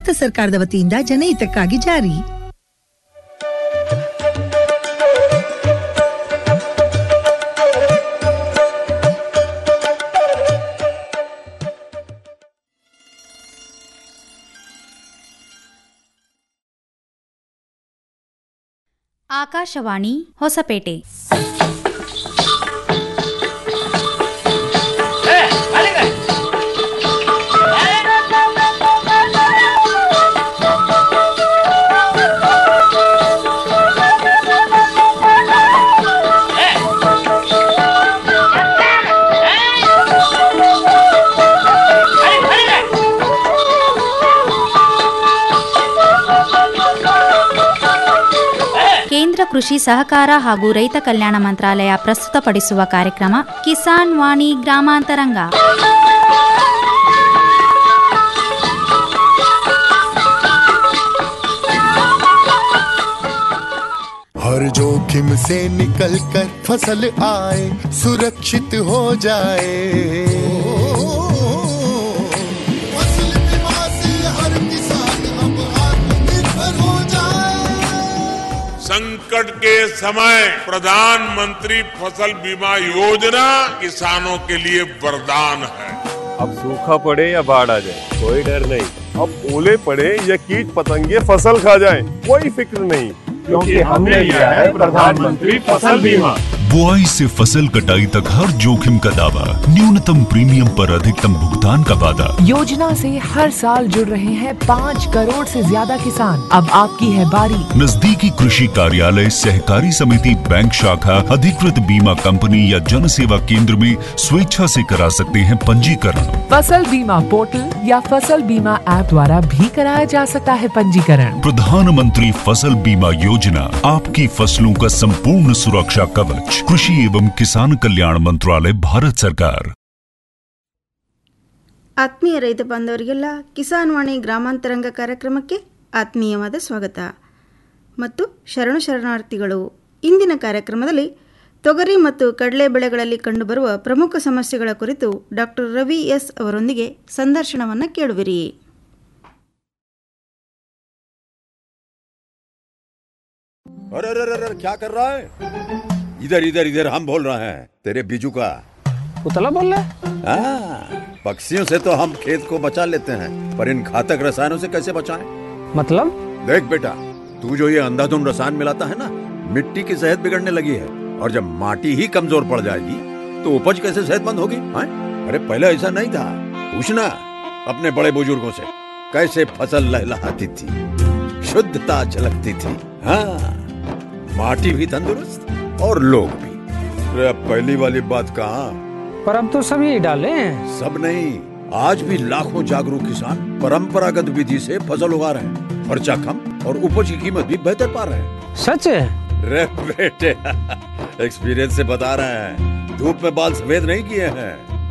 ಭಾರತ ಸರ್ಕಾರದ ವತಿಯಿಂದ ಜನಹಿತಕ್ಕಾಗಿ ಜಾರಿ ಆಕಾಶವಾಣಿ ಹೊಸಪೇಟೆ ಕೇಂದ್ರ ಕೃಷಿ ಸಹಕಾರ ಹಾಗೂ ರೈತ ಕಲ್ಯಾಣ ಮಂತ್ರಾಲಯ ಪ್ರಸ್ತುತಪಡಿಸುವ ಕಾರ್ಯಕ್ರಮ ಕಿಸಾನ್ ವಾಣಿ ಗ್ರಾಮಾಂತರಂಗ हर जोखिम से निकल कर फसल आए सुरक्षित हो जाए फसल बीमा से हर किसान अब आत्मनिर्भर हो जाए संकट के समय प्रधानमंत्री फसल बीमा योजना किसानों के लिए वरदान है अब सूखा पड़े या बाढ़ आ जाए कोई डर नहीं अब ओले पड़े या कीट पतंगे फसल खा जाए कोई फिक्र नहीं क्योंकि हमने लिया है प्रधानमंत्री फसल बीमा बुआई से फसल कटाई तक हर जोखिम का दावा न्यूनतम प्रीमियम पर अधिकतम भुगतान का वादा योजना से हर साल जुड़ रहे हैं पाँच करोड़ से ज्यादा किसान अब आपकी है बारी नजदीकी कृषि कार्यालय सहकारी समिति बैंक शाखा अधिकृत बीमा कंपनी या जन सेवा केंद्र में स्वेच्छा से करा सकते हैं पंजीकरण फसल बीमा पोर्टल या फसल बीमा ऐप द्वारा भी कराया जा सकता है पंजीकरण प्रधानमंत्री फसल बीमा योजना आपकी फसलों का संपूर्ण सुरक्षा कवच कृषि एवं किसान कल्याण मंत्रालय भारत सरकार ಆತ್ಮೀಯ ರೈತ ಬಾಂಧವರಿಗೆಲ್ಲ ಕಿಸಾನ್ ವಾಣಿ ಗ್ರಾಮಾಂತರಂಗ ಕಾರ್ಯಕ್ರಮಕ್ಕೆ ಆತ್ಮೀಯವಾದ ಸ್ವಾಗತ ಮತ್ತು ಶರಣು ಶರಣಾರ್ಥಿಗಳು ಇಂದಿನ ಕಾರ್ಯಕ್ರಮದಲ್ಲಿ ತೊಗರಿ ಮತ್ತು ಕಡಲೆ ಬೆಳೆಗಳಲ್ಲಿ ಕಂಡುಬರುವ ಪ್ರಮುಖ ಸಮಸ್ಯೆಗಳ ಕುರಿತು ಡಾಕ್ಟರ್ ರವಿ ಎಸ್ ಅವರೊಂದಿಗೆ ಸಂದರ್ಶನವನ್ನು ಕೇಳುವಿರಿ अरे अरे अरे अरे, क्या कर रहा है इधर इधर इधर हम बोल रहे हैं तेरे बीजू का उतला बोल रहा है हाँ, पक्षियों से तो हम खेत को बचा लेते हैं पर इन घातक रसायनों से कैसे बचाएं? मतलब देख बेटा तू जो ये अंधाधुंध रसायन मिलाता है ना मिट्टी की सेहत बिगड़ने लगी है और जब माटी ही कमजोर पड़ जाएगी तो उपज कैसे सेहतमंद होगी हाँ? अरे पहले ऐसा नहीं था पूछना अपने बड़े बुजुर्गों से कैसे फसल लहलहाती थी शुद्धता झलकती थी हाँ माटी भी तंदुरुस्त और लोग भी अरे अब पहली वाली बात कहाँ पर अब तो सब यही डाले हैं सब नहीं आज भी लाखों जागरूक किसान परंपरागत विधि से फसल उगा रहे हैं खर्चा कम और उपज की कीमत भी बेहतर पा रहे हैं सच है रे बेटे एक्सपीरियंस से बता रहे हैं धूप में बाल सफेद नहीं किए हैं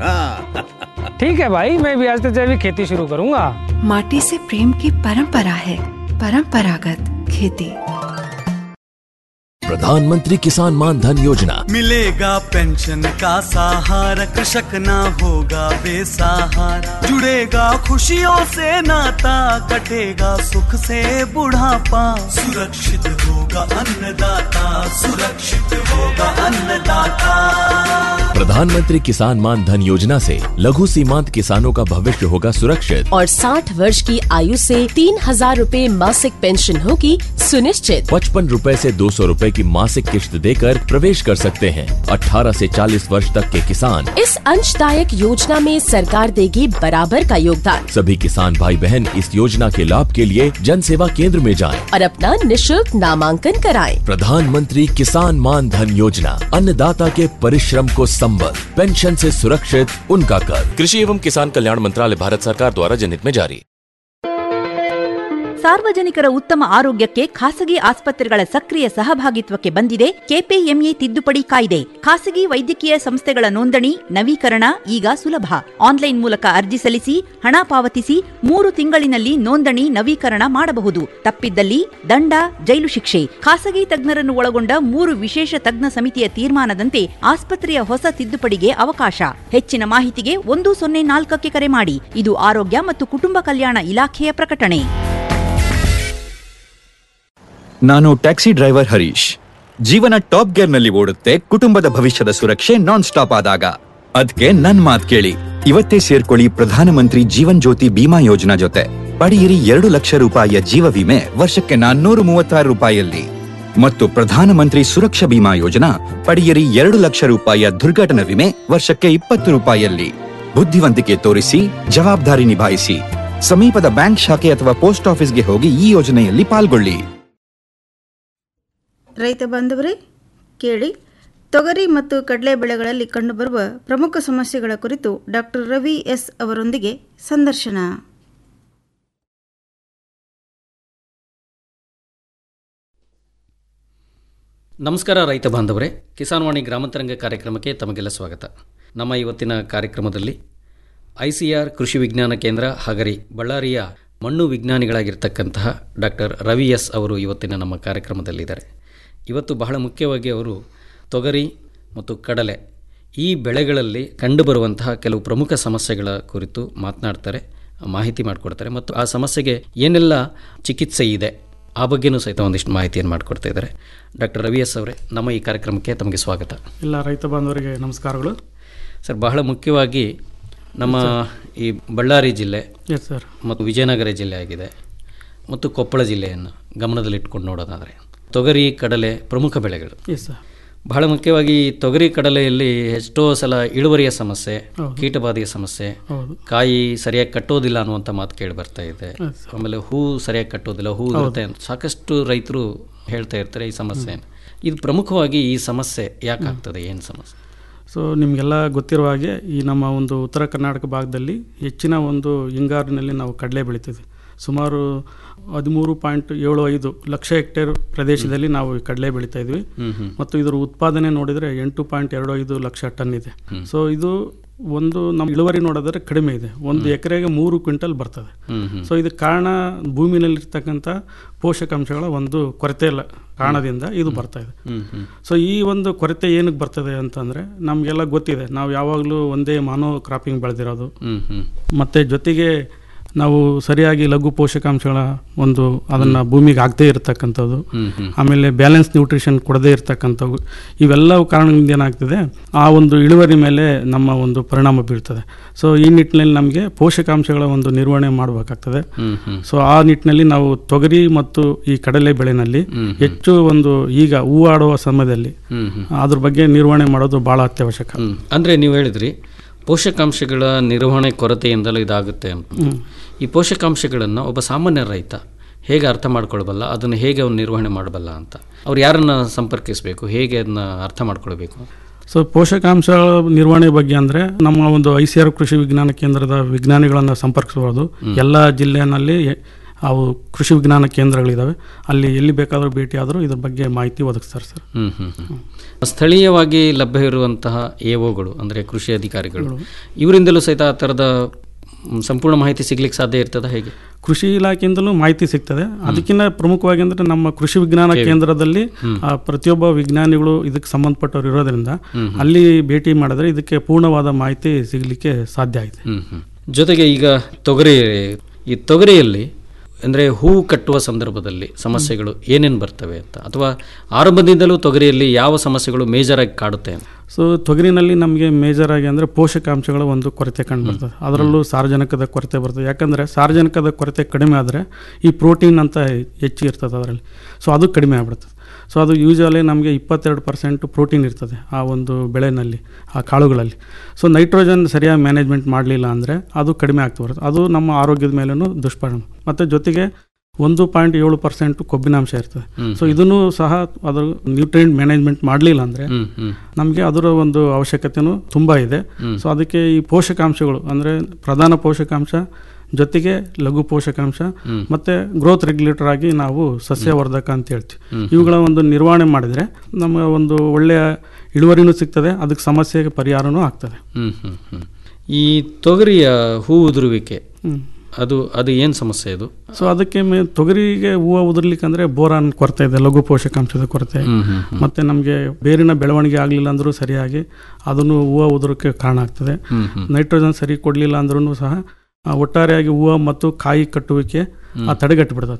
हाँ ठीक है भाई मैं भी आज से जैविक खेती शुरू करूंगा माटी से प्रेम की परंपरा है परंपरागत खेती प्रधानमंत्री किसान मान धन योजना मिलेगा पेंशन का सहारा कृषक ना होगा बेसहारा जुड़ेगा खुशियों से नाता कटेगा सुख से बुढ़ापा सुरक्षित होगा अन्नदाता सुरक्षित होगा अन्नदाता प्रधानमंत्री किसान मान धन योजना से लघु सीमांत किसानों का भविष्य होगा सुरक्षित और 60 वर्ष की आयु से तीन हजार रूपए मासिक पेंशन होगी सुनिश्चित पचपन रूपए ऐसी दो सौ रूपए की मासिक किश्त देकर प्रवेश कर सकते हैं 18 से 40 वर्ष तक के किसान इस अंशदायक योजना में सरकार देगी बराबर का योगदान सभी किसान भाई बहन इस योजना के लाभ के लिए जन सेवा केंद्र में जाएं। और अपना निशुल्क नामांकन कराएं। प्रधानमंत्री किसान मान धन योजना अन्नदाता के परिश्रम को संबल पेंशन से सुरक्षित उनका कर कृषि एवं किसान कल्याण मंत्रालय भारत सरकार द्वारा जनहित में जारी ಸಾರ್ವಜನಿಕರ ಉತ್ತಮ ಆರೋಗ್ಯಕ್ಕೆ ಖಾಸಗಿ ಆಸ್ಪತ್ರೆಗಳ ಸಕ್ರಿಯ ಸಹಭಾಗಿತ್ವಕ್ಕೆ ಬಂದಿದೆ ಕೆಪಿಎಂಇ ತಿದ್ದುಪಡಿ ಕಾಯ್ದೆ ಖಾಸಗಿ ವೈದ್ಯಕೀಯ ಸಂಸ್ಥೆಗಳ ನೋಂದಣಿ ನವೀಕರಣ ಈಗ ಸುಲಭ ಆನ್ಲೈನ್ ಮೂಲಕ ಅರ್ಜಿ ಸಲ್ಲಿಸಿ ಹಣ ಪಾವತಿಸಿ ಮೂರು ತಿಂಗಳಿನಲ್ಲಿ ನೋಂದಣಿ ನವೀಕರಣ ಮಾಡಬಹುದು ತಪ್ಪಿದ್ದಲ್ಲಿ ದಂಡ ಜೈಲು ಶಿಕ್ಷೆ ಖಾಸಗಿ ತಜ್ಞರನ್ನು ಒಳಗೊಂಡ ಮೂರು ವಿಶೇಷ ತಜ್ಞ ಸಮಿತಿಯ ತೀರ್ಮಾನದಂತೆ ಆಸ್ಪತ್ರೆಯ ಹೊಸ ತಿದ್ದುಪಡಿಗೆ ಅವಕಾಶ ಹೆಚ್ಚಿನ ಮಾಹಿತಿಗೆ ಒಂದು ಸೊನ್ನೆ ನಾಲ್ಕಕ್ಕೆ ಕರೆ ಮಾಡಿ ಇದು ಆರೋಗ್ಯ ಮತ್ತು ಕುಟುಂಬ ಕಲ್ಯಾಣ ಇಲಾಖೆಯ ಪ್ರಕಟಣೆ ನಾನು ಟ್ಯಾಕ್ಸಿ ಡ್ರೈವರ್ ಹರೀಶ್ ಜೀವನ ಟಾಪ್ ಗೇರ್ ನಲ್ಲಿ ಓಡುತ್ತೆ ಕುಟುಂಬದ ಭವಿಷ್ಯದ ಸುರಕ್ಷೆ ನಾನ್ ಸ್ಟಾಪ್ ಆದಾಗ ಅದ್ಕೆ ನನ್ ಮಾತ್ ಕೇಳಿ ಇವತ್ತೇ ಸೇರ್ಕೊಳ್ಳಿ ಪ್ರಧಾನಮಂತ್ರಿ ಜೀವನ್ ಜ್ಯೋತಿ ಬಿಮಾ ಯೋಜನಾ ಜೊತೆ ಪಡೆಯಿರಿ ಎರಡು ಲಕ್ಷ ರೂಪಾಯಿಯ ಜೀವ ವಿಮೆ ವರ್ಷಕ್ಕೆ ನಾನ್ನೂರು ಮೂವತ್ತಾರು ರೂಪಾಯಿಯಲ್ಲಿ ಮತ್ತು ಪ್ರಧಾನಮಂತ್ರಿ ಸುರಕ್ಷಾ ಬಿಮಾ ಯೋಜನಾ ಪಡೆಯಿರಿ ಎರಡು ಲಕ್ಷ ರೂಪಾಯಿಯ ದುರ್ಘಟನಾ ವಿಮೆ ವರ್ಷಕ್ಕೆ ಇಪ್ಪತ್ತು ರೂಪಾಯಿಯಲ್ಲಿ ಬುದ್ಧಿವಂತಿಕೆ ತೋರಿಸಿ ಜವಾಬ್ದಾರಿ ನಿಭಾಯಿಸಿ ಸಮೀಪದ ಬ್ಯಾಂಕ್ ಶಾಖೆ ಅಥವಾ ಪೋಸ್ಟ್ ಆಫೀಸ್ಗೆ ಹೋಗಿ ಈ ಯೋಜನೆಯಲ್ಲಿ ಪಾಲ್ಗೊಳ್ಳಿ ರೈತ ಬಾಂಧವರೇ ಕೇಳಿ ತೊಗರಿ ಮತ್ತು ಕಡಲೆ ಬೆಳೆಗಳಲ್ಲಿ ಕಂಡುಬರುವ ಪ್ರಮುಖ ಸಮಸ್ಯೆಗಳ ಕುರಿತು ಡಾಕ್ಟರ್ ರವಿ ಎಸ್ ಅವರೊಂದಿಗೆ ಸಂದರ್ಶನ ನಮಸ್ಕಾರ ರೈತ ಬಾಂಧವರೇ ಕಿಸಾನ್ವಾಣಿ ಗ್ರಾಮಾಂತರಂಗ ಕಾರ್ಯಕ್ರಮಕ್ಕೆ ತಮಗೆಲ್ಲ ಸ್ವಾಗತ ನಮ್ಮ ಇವತ್ತಿನ ಕಾರ್ಯಕ್ರಮದಲ್ಲಿ ಐ ಸಿ ಆರ್ ಕೃಷಿ ವಿಜ್ಞಾನ ಕೇಂದ್ರ ಹಗರಿ ಬಳ್ಳಾರಿಯ ಮಣ್ಣು ವಿಜ್ಞಾನಿಗಳಾಗಿರ್ತಕ್ಕಂತಹ ಡಾಕ್ಟರ್ ರವಿ ಎಸ್ ಅವರು ಇವತ್ತಿನ ನಮ್ಮ ಕಾರ್ಯಕ್ರಮದಲ್ಲಿದ್ದಾರೆ ಇವತ್ತು ಬಹಳ ಮುಖ್ಯವಾಗಿ ಅವರು ತೊಗರಿ ಮತ್ತು ಕಡಲೆ ಈ ಬೆಳೆಗಳಲ್ಲಿ ಕಂಡುಬರುವಂತಹ ಕೆಲವು ಪ್ರಮುಖ ಸಮಸ್ಯೆಗಳ ಕುರಿತು ಮಾತನಾಡ್ತಾರೆ ಮಾಹಿತಿ ಮಾಡಿಕೊಡ್ತಾರೆ ಮತ್ತು ಆ ಸಮಸ್ಯೆಗೆ ಏನೆಲ್ಲ ಚಿಕಿತ್ಸೆ ಇದೆ ಆ ಬಗ್ಗೆನೂ ಸಹಿತ ಒಂದಿಷ್ಟು ಮಾಹಿತಿಯನ್ನು ಮಾಡಿಕೊಡ್ತಾ ಇದ್ದಾರೆ ಡಾಕ್ಟರ್ ರವಿ ಎಸ್ ಅವರೇ ನಮ್ಮ ಈ ಕಾರ್ಯಕ್ರಮಕ್ಕೆ ತಮಗೆ ಸ್ವಾಗತ ಎಲ್ಲ ರೈತ ಬಾಂಧವರಿಗೆ ನಮಸ್ಕಾರಗಳು ಸರ್ ಬಹಳ ಮುಖ್ಯವಾಗಿ ನಮ್ಮ ಈ ಬಳ್ಳಾರಿ ಜಿಲ್ಲೆ ಎಸ್ ಸರ್ ಮತ್ತು ವಿಜಯನಗರ ಜಿಲ್ಲೆ ಆಗಿದೆ ಮತ್ತು ಕೊಪ್ಪಳ ಜಿಲ್ಲೆಯನ್ನು ಗಮನದಲ್ಲಿಟ್ಕೊಂಡು ನೋಡೋದಾದರೆ ತೊಗರಿ ಕಡಲೆ ಪ್ರಮುಖ ಬೆಳೆಗಳು ಎಸ್ ಸರ್ ಬಹಳ ಮುಖ್ಯವಾಗಿ ಈ ತೊಗರಿ ಕಡಲೆಯಲ್ಲಿ ಎಷ್ಟೋ ಸಲ ಇಳುವರಿಯ ಸಮಸ್ಯೆ ಹೌದು. ಕೀಟಬಾಧೆಯ ಸಮಸ್ಯೆ ಹೌದು. ಕಾಯಿ ಸರಿಯಾಗಿ ಕಟ್ಟೋದಿಲ್ಲ ಅನ್ನುವಂಥ ಮಾತು ಕೇಳಿ ಬರ್ತಾ ಇದೆ ಹೌದು. ಆಮೇಲೆ ಹೂ ಸರಿಯಾಗಿ ಕಟ್ಟೋದಿಲ್ಲ ಹೂ ಹೌದು. ಇರುತ್ತೆ ಅಂತ ಸಾಕಷ್ಟು ರೈತರು ಹೇಳ್ತಾ ಇರ್ತಾರೆ ಈ ಸಮಸ್ಯೆ ಇದು ಪ್ರಮುಖವಾಗಿ ಈ ಸಮಸ್ಯೆ ಯಾಕೆ ಆಗ್ತದೆ ಏನು ಸಮಸ್ಯೆ ಸೊ ನಿಮಗೆಲ್ಲ ಗೊತ್ತಿರುವ ಹಾಗೆ ಈ ನಮ್ಮ ಒಂದು ಉತ್ತರ ಕರ್ನಾಟಕ ಭಾಗದಲ್ಲಿ ಹೆಚ್ಚಿನ ಒಂದು ಹಿಂಗಾರಿನಲ್ಲಿ ನಾವು ಕಡಲೆ ಬೆಳಿತೀವಿ ಸುಮಾರು ಹದಿಮೂರು ಪಾಯಿಂಟ್ ಏಳು ಐದು ಲಕ್ಷ ಹೆಕ್ಟೇರ್ ಪ್ರದೇಶದಲ್ಲಿ ನಾವು ಈ ಕಡಲೆ ಬೆಳೀತಾ ಇದ್ವಿ ಹ್ಮ್ ಹ್ಮ್. ಮತ್ತು ಇದರ ಉತ್ಪಾದನೆ ನೋಡಿದರೆ ಎಂಟು ಪಾಯಿಂಟ್ ಎರಡು ಐದು ಲಕ್ಷ ಟನ್ ಇದೆ ಸೊ ಇದು ಒಂದು ನಮ್ಮ ಇಳುವರಿ ನೋಡಿದ್ರೆ ಕಡಿಮೆ ಇದೆ ಒಂದು ಎಕರೆಗೆ ಮೂರು ಕ್ವಿಂಟಲ್ ಬರ್ತದೆ ಹ್ಮ್ ಹ್ಮ್. ಸೊ ಇದಕ್ಕೆ ಕಾರಣ ಭೂಮಿನಲ್ಲಿರ್ತಕ್ಕಂಥ ಪೋಷಕಾಂಶಗಳ ಒಂದು ಕೊರತೆ ಇಲ್ಲ ಕಾರಣದಿಂದ ಇದು ಬರ್ತಾ ಇದೆ ಹ್ಮ್ ಹ್ಮ್. ಸೊ ಈ ಒಂದು ಕೊರತೆ ಏನಕ್ಕೆ ಬರ್ತದೆ ಅಂತಂದರೆ ನಮಗೆಲ್ಲ ಗೊತ್ತಿದೆ ನಾವು ಯಾವಾಗಲೂ ಒಂದೇ ಮಾನೋ ಕ್ರಾಪಿಂಗ್ ಬೆಳೆದಿರೋದು ಹ್ಮ್ ಹ್ಮ್. ಮತ್ತು ಜೊತೆಗೆ ನಾವು ಸರಿಯಾಗಿ ಲಘು ಪೋಷಕಾಂಶಗಳ ಒಂದು ಅದನ್ನು ಭೂಮಿಗೆ ಆಗದೇ ಇರತಕ್ಕಂಥದ್ದು ಹ್ಮ್ ಹ್ಮ್. ಆಮೇಲೆ ಬ್ಯಾಲೆನ್ಸ್ ನ್ಯೂಟ್ರಿಷನ್ ಕೊಡದೇ ಇರತಕ್ಕಂಥವು ಇವೆಲ್ಲವೂ ಕಾರಣದಿಂದ ಏನಾಗ್ತದೆ ಆ ಒಂದು ಇಳುವರಿ ಮೇಲೆ ನಮ್ಮ ಒಂದು ಪರಿಣಾಮ ಬೀಳ್ತದೆ ಸೊ ಈ ನಿಟ್ಟಿನಲ್ಲಿ ನಮಗೆ ಪೋಷಕಾಂಶಗಳ ಒಂದು ನಿರ್ವಹಣೆ ಮಾಡಬೇಕಾಗ್ತದೆ ಹ್ಮ್ ಹ್ಮ್. ಸೊ ಆ ನಿಟ್ಟಿನಲ್ಲಿ ನಾವು ತೊಗರಿ ಮತ್ತು ಈ ಕಡಲೆ ಬೆಳೆನಲ್ಲಿ ಹ್ಮ್ ಹ್ಮ್. ಹೆಚ್ಚು ಒಂದು ಈಗ ಹೂವಾಡುವ ಸಮಯದಲ್ಲಿ ಹ್ಮ್ ಹ್ಮ್. ಅದ್ರ ಬಗ್ಗೆ ನಿರ್ವಹಣೆ ಮಾಡೋದು ಭಾಳ ಅತ್ಯವಶ್ಯಕ ಅಂದರೆ ನೀವು ಹೇಳಿದ್ರಿ ಪೋಷಕಾಂಶಗಳ ನಿರ್ವಹಣೆ ಕೊರತೆಯಿಂದಲೂ ಇದಾಗುತ್ತೆ ಅಂತ ಹ್ಮ್. ಈ ಪೋಷಕಾಂಶಗಳನ್ನು ಒಬ್ಬ ಸಾಮಾನ್ಯ ರೈತ ಹೇಗೆ ಅರ್ಥ ಮಾಡ್ಕೊಳ್ಬಲ್ಲ ಅದನ್ನು ಹೇಗೆ ಅವ್ನು ನಿರ್ವಹಣೆ ಮಾಡಬಲ್ಲ ಅಂತ ಅವ್ರು ಯಾರನ್ನ ಸಂಪರ್ಕಿಸಬೇಕು ಹೇಗೆ ಅದನ್ನ ಅರ್ಥ ಮಾಡ್ಕೊಳ್ಬೇಕು ಸೊ ಪೋಷಕಾಂಶ ನಿರ್ವಹಣೆ ಬಗ್ಗೆ ಅಂದರೆ ನಮ್ಮ ಒಂದು ಐ ಸಿ ಆರ್ ಕೃಷಿ ವಿಜ್ಞಾನ ಕೇಂದ್ರದ ವಿಜ್ಞಾನಿಗಳನ್ನು ಸಂಪರ್ಕಿಸಬಹುದು ಎಲ್ಲ ಜಿಲ್ಲೆಯಲ್ಲಿ ಅವು ಕೃಷಿ ವಿಜ್ಞಾನ ಕೇಂದ್ರಗಳಿದ್ದಾವೆ ಅಲ್ಲಿ ಎಲ್ಲಿ ಬೇಕಾದರೂ ಭೇಟಿ ಆದರೂ ಇದ್ರ ಬಗ್ಗೆ ಮಾಹಿತಿ ಒದಗಿಸ್ತಾರೆ ಸರ್ ಹ್ಮ್ ಹ್ಮ್ ಹ್ಮ್. ಸ್ಥಳೀಯವಾಗಿ ಲಭ್ಯವಿರುವಂತಹ ಎಒಗಳು ಅಂದರೆ ಕೃಷಿ ಅಧಿಕಾರಿಗಳು ಇವರಿಂದಲೂ ಸಹಿತ ಆ ಥರದ ಮ್, ಸಂಪೂರ್ಣ ಮಾಹಿತಿ ಸಿಗ್ಲಿಕ್ಕೆ ಸಾಧ್ಯ ಇರ್ತದ ಹೇಗೆ ಕೃಷಿ ಇಲಾಖೆಯಿಂದಲೂ ಮಾಹಿತಿ ಸಿಗ್ತದೆ ಅದಕ್ಕಿಂತ ಪ್ರಮುಖವಾಗಿ ಅಂದರೆ ನಮ್ಮ ಕೃಷಿ ವಿಜ್ಞಾನ ಕೇಳಿ. ಕೇಂದ್ರದಲ್ಲಿ ಹ್ಮ್. ಆ, ಪ್ರತಿಯೊಬ್ಬ ವಿಜ್ಞಾನಿಗಳು ಇದಕ್ಕೆ ಸಂಬಂಧಪಟ್ಟವ್ರು ಇರೋದ್ರಿಂದ ಹ್ಮ್ ಹ್ಮ್. ಅಲ್ಲಿ ಭೇಟಿ ಮಾಡಿದ್ರೆ ಇದಕ್ಕೆ ಪೂರ್ಣವಾದ ಮಾಹಿತಿ ಸಿಗಲಿಕ್ಕೆ ಸಾಧ್ಯ ಆಗಿದೆ ಹ್ಮ್ ಹ್ಮ್. ಜೊತೆಗೆ ಈಗ ತೊಗರಿ ಈ ತೊಗರಿಯಲ್ಲಿ ಅಂದರೆ ಹೂ ಕಟ್ಟುವ ಸಂದರ್ಭದಲ್ಲಿ ಸಮಸ್ಯೆಗಳು ಏನೇನು ಬರ್ತವೆ ಅಂತ ಅಥವಾ ಆರಂಭದಿಂದಲೂ ತೊಗರಿಯಲ್ಲಿ ಯಾವ ಸಮಸ್ಯೆಗಳು ಮೇಜರ್ ಆಗಿ ಕಾಡುತ್ತೆ ಅಂತ ಸೊ ತೊಗರಿನಲ್ಲಿ ನಮಗೆ ಮೇಜರ್ ಆಗಿ ಅಂದರೆ ಪೋಷಕಾಂಶಗಳ ಒಂದು ಕೊರತೆ ಕಂಡು ಬರ್ತದೆ ಅದರಲ್ಲೂ ಸಾರ್ವಜನಿಕದ ಕೊರತೆ ಬರ್ತದೆ ಯಾಕಂದರೆ ಸಾರ್ವಜನಿಕದ ಕೊರತೆ ಕಡಿಮೆ ಆದರೆ ಈ ಪ್ರೋಟೀನ್ ಅಂತ ಹೆಚ್ಚಿಗೆ ಇರ್ತದೆ ಅದರಲ್ಲಿ ಸೊ ಅದು ಕಡಿಮೆ ಆಗ್ಬಿಡ್ತದೆ ಸೊ ಅದು ಯೂಶಲಿ ನಮಗೆ ಇಪ್ಪತ್ತೆರಡು ಪರ್ಸೆಂಟ್ ಪ್ರೋಟೀನ್ ಇರ್ತದೆ ಆ ಒಂದು ಬೆಳೆನಲ್ಲಿ ಆ ಕಾಳುಗಳಲ್ಲಿ ಸೊ ನೈಟ್ರೋಜನ್ ಸರಿಯಾಗಿ ಮ್ಯಾನೇಜ್ಮೆಂಟ್ ಮಾಡಲಿಲ್ಲ ಅಂದರೆ ಅದು ಕಡಿಮೆ ಆಗ್ತಾ ಬರುತ್ತೆ ಅದು ನಮ್ಮ ಆರೋಗ್ಯದ ಮೇಲೂ ದುಷ್ಪರಿಣಾಮ ಮತ್ತು ಜೊತೆಗೆ ಒಂದು ಪಾಯಿಂಟ್ ಏಳು ಪರ್ಸೆಂಟ್ ಕೊಬ್ಬಿನಾಂಶ ಇರ್ತದೆ ಹ್ಮ್. ಸೊ ಇದನ್ನು ಸಹ ಅದರ ನ್ಯೂಟ್ರಿಯೆಂಟ್ ಮ್ಯಾನೇಜ್ಮೆಂಟ್ ಮಾಡಲಿಲ್ಲ ಅಂದರೆ ಹ್ಮ್, ಹ್ಮ್. ನಮಗೆ ಅದರ ಒಂದು ಅವಶ್ಯಕತೆನೂ ತುಂಬ ಇದೆ ಹ್ಮ್. ಸೊ ಅದಕ್ಕೆ ಈ ಪೋಷಕಾಂಶಗಳು ಅಂದರೆ ಪ್ರಧಾನ ಪೋಷಕಾಂಶ ಜೊತೆಗೆ ಲಘು ಪೋಷಕಾಂಶ ಹ್ಮ್. ಮತ್ತು ಗ್ರೋತ್ ರೆಗ್ಯುಲೇಟರ್ ಆಗಿ ನಾವು ಸಸ್ಯವರ್ಧಕ ಅಂತ ಹೇಳ್ತೀವಿ ಹ್ಮ್. ಇವುಗಳ ಒಂದು ನಿರ್ವಹಣೆ ಮಾಡಿದರೆ ನಮ್ಮ ಒಂದು ಒಳ್ಳೆಯ ಇಳುವರಿನೂ ಸಿಗ್ತದೆ ಅದಕ್ಕೆ ಸಮಸ್ಯೆಗೆ ಪರಿಹಾರನೂ ಆಗ್ತದೆ ಹ್ಮ್ ಹ್ಮ್ ಹ್ಮ್. ಈ ತೊಗರಿಯ ಹೂ ಉದುರುವಿಕೆ ಹ್ಮ್. ಅದು ಅದು ಏನು ಸಮಸ್ಯೆ ಇದು ಸೊ ಅದಕ್ಕೆ ಮೇ ತೊಗರಿಗೆ ಹೂವು ಉದುರ್ಲಿಕ್ಕೆ ಅಂದರೆ ಬೋರಾನ್ ಕೊರತೆ ಇದೆ ಲಘು ಪೋಷಕಾಂಶದ ಕೊರತೆ ಹ್ಮ್, ಹ್ಮ್, ಹ್ಮ್. ಮತ್ತು ನಮಗೆ ಬೇರಿನ ಬೆಳವಣಿಗೆ ಆಗಲಿಲ್ಲ ಅಂದರೂ ಸರಿಯಾಗಿ ಅದನ್ನು ಹೂವು ಉದುರಕ್ಕೆ ಕಾರಣ ಆಗ್ತದೆ ಹ್ಮ್, ಹ್ಮ್. ನೈಟ್ರೋಜನ್ ಸರಿ ಕೊಡಲಿಲ್ಲ ಅಂದ್ರೂ ಸಹ ಆ, ಒಟ್ಟಾರೆಯಾಗಿ ಹೂವು ಮತ್ತು ಕಾಯಿ ಕಟ್ಟುವಿಕೆ ಆ ತಡೆಗಟ್ಟಿಬಿಡ್ತದೆ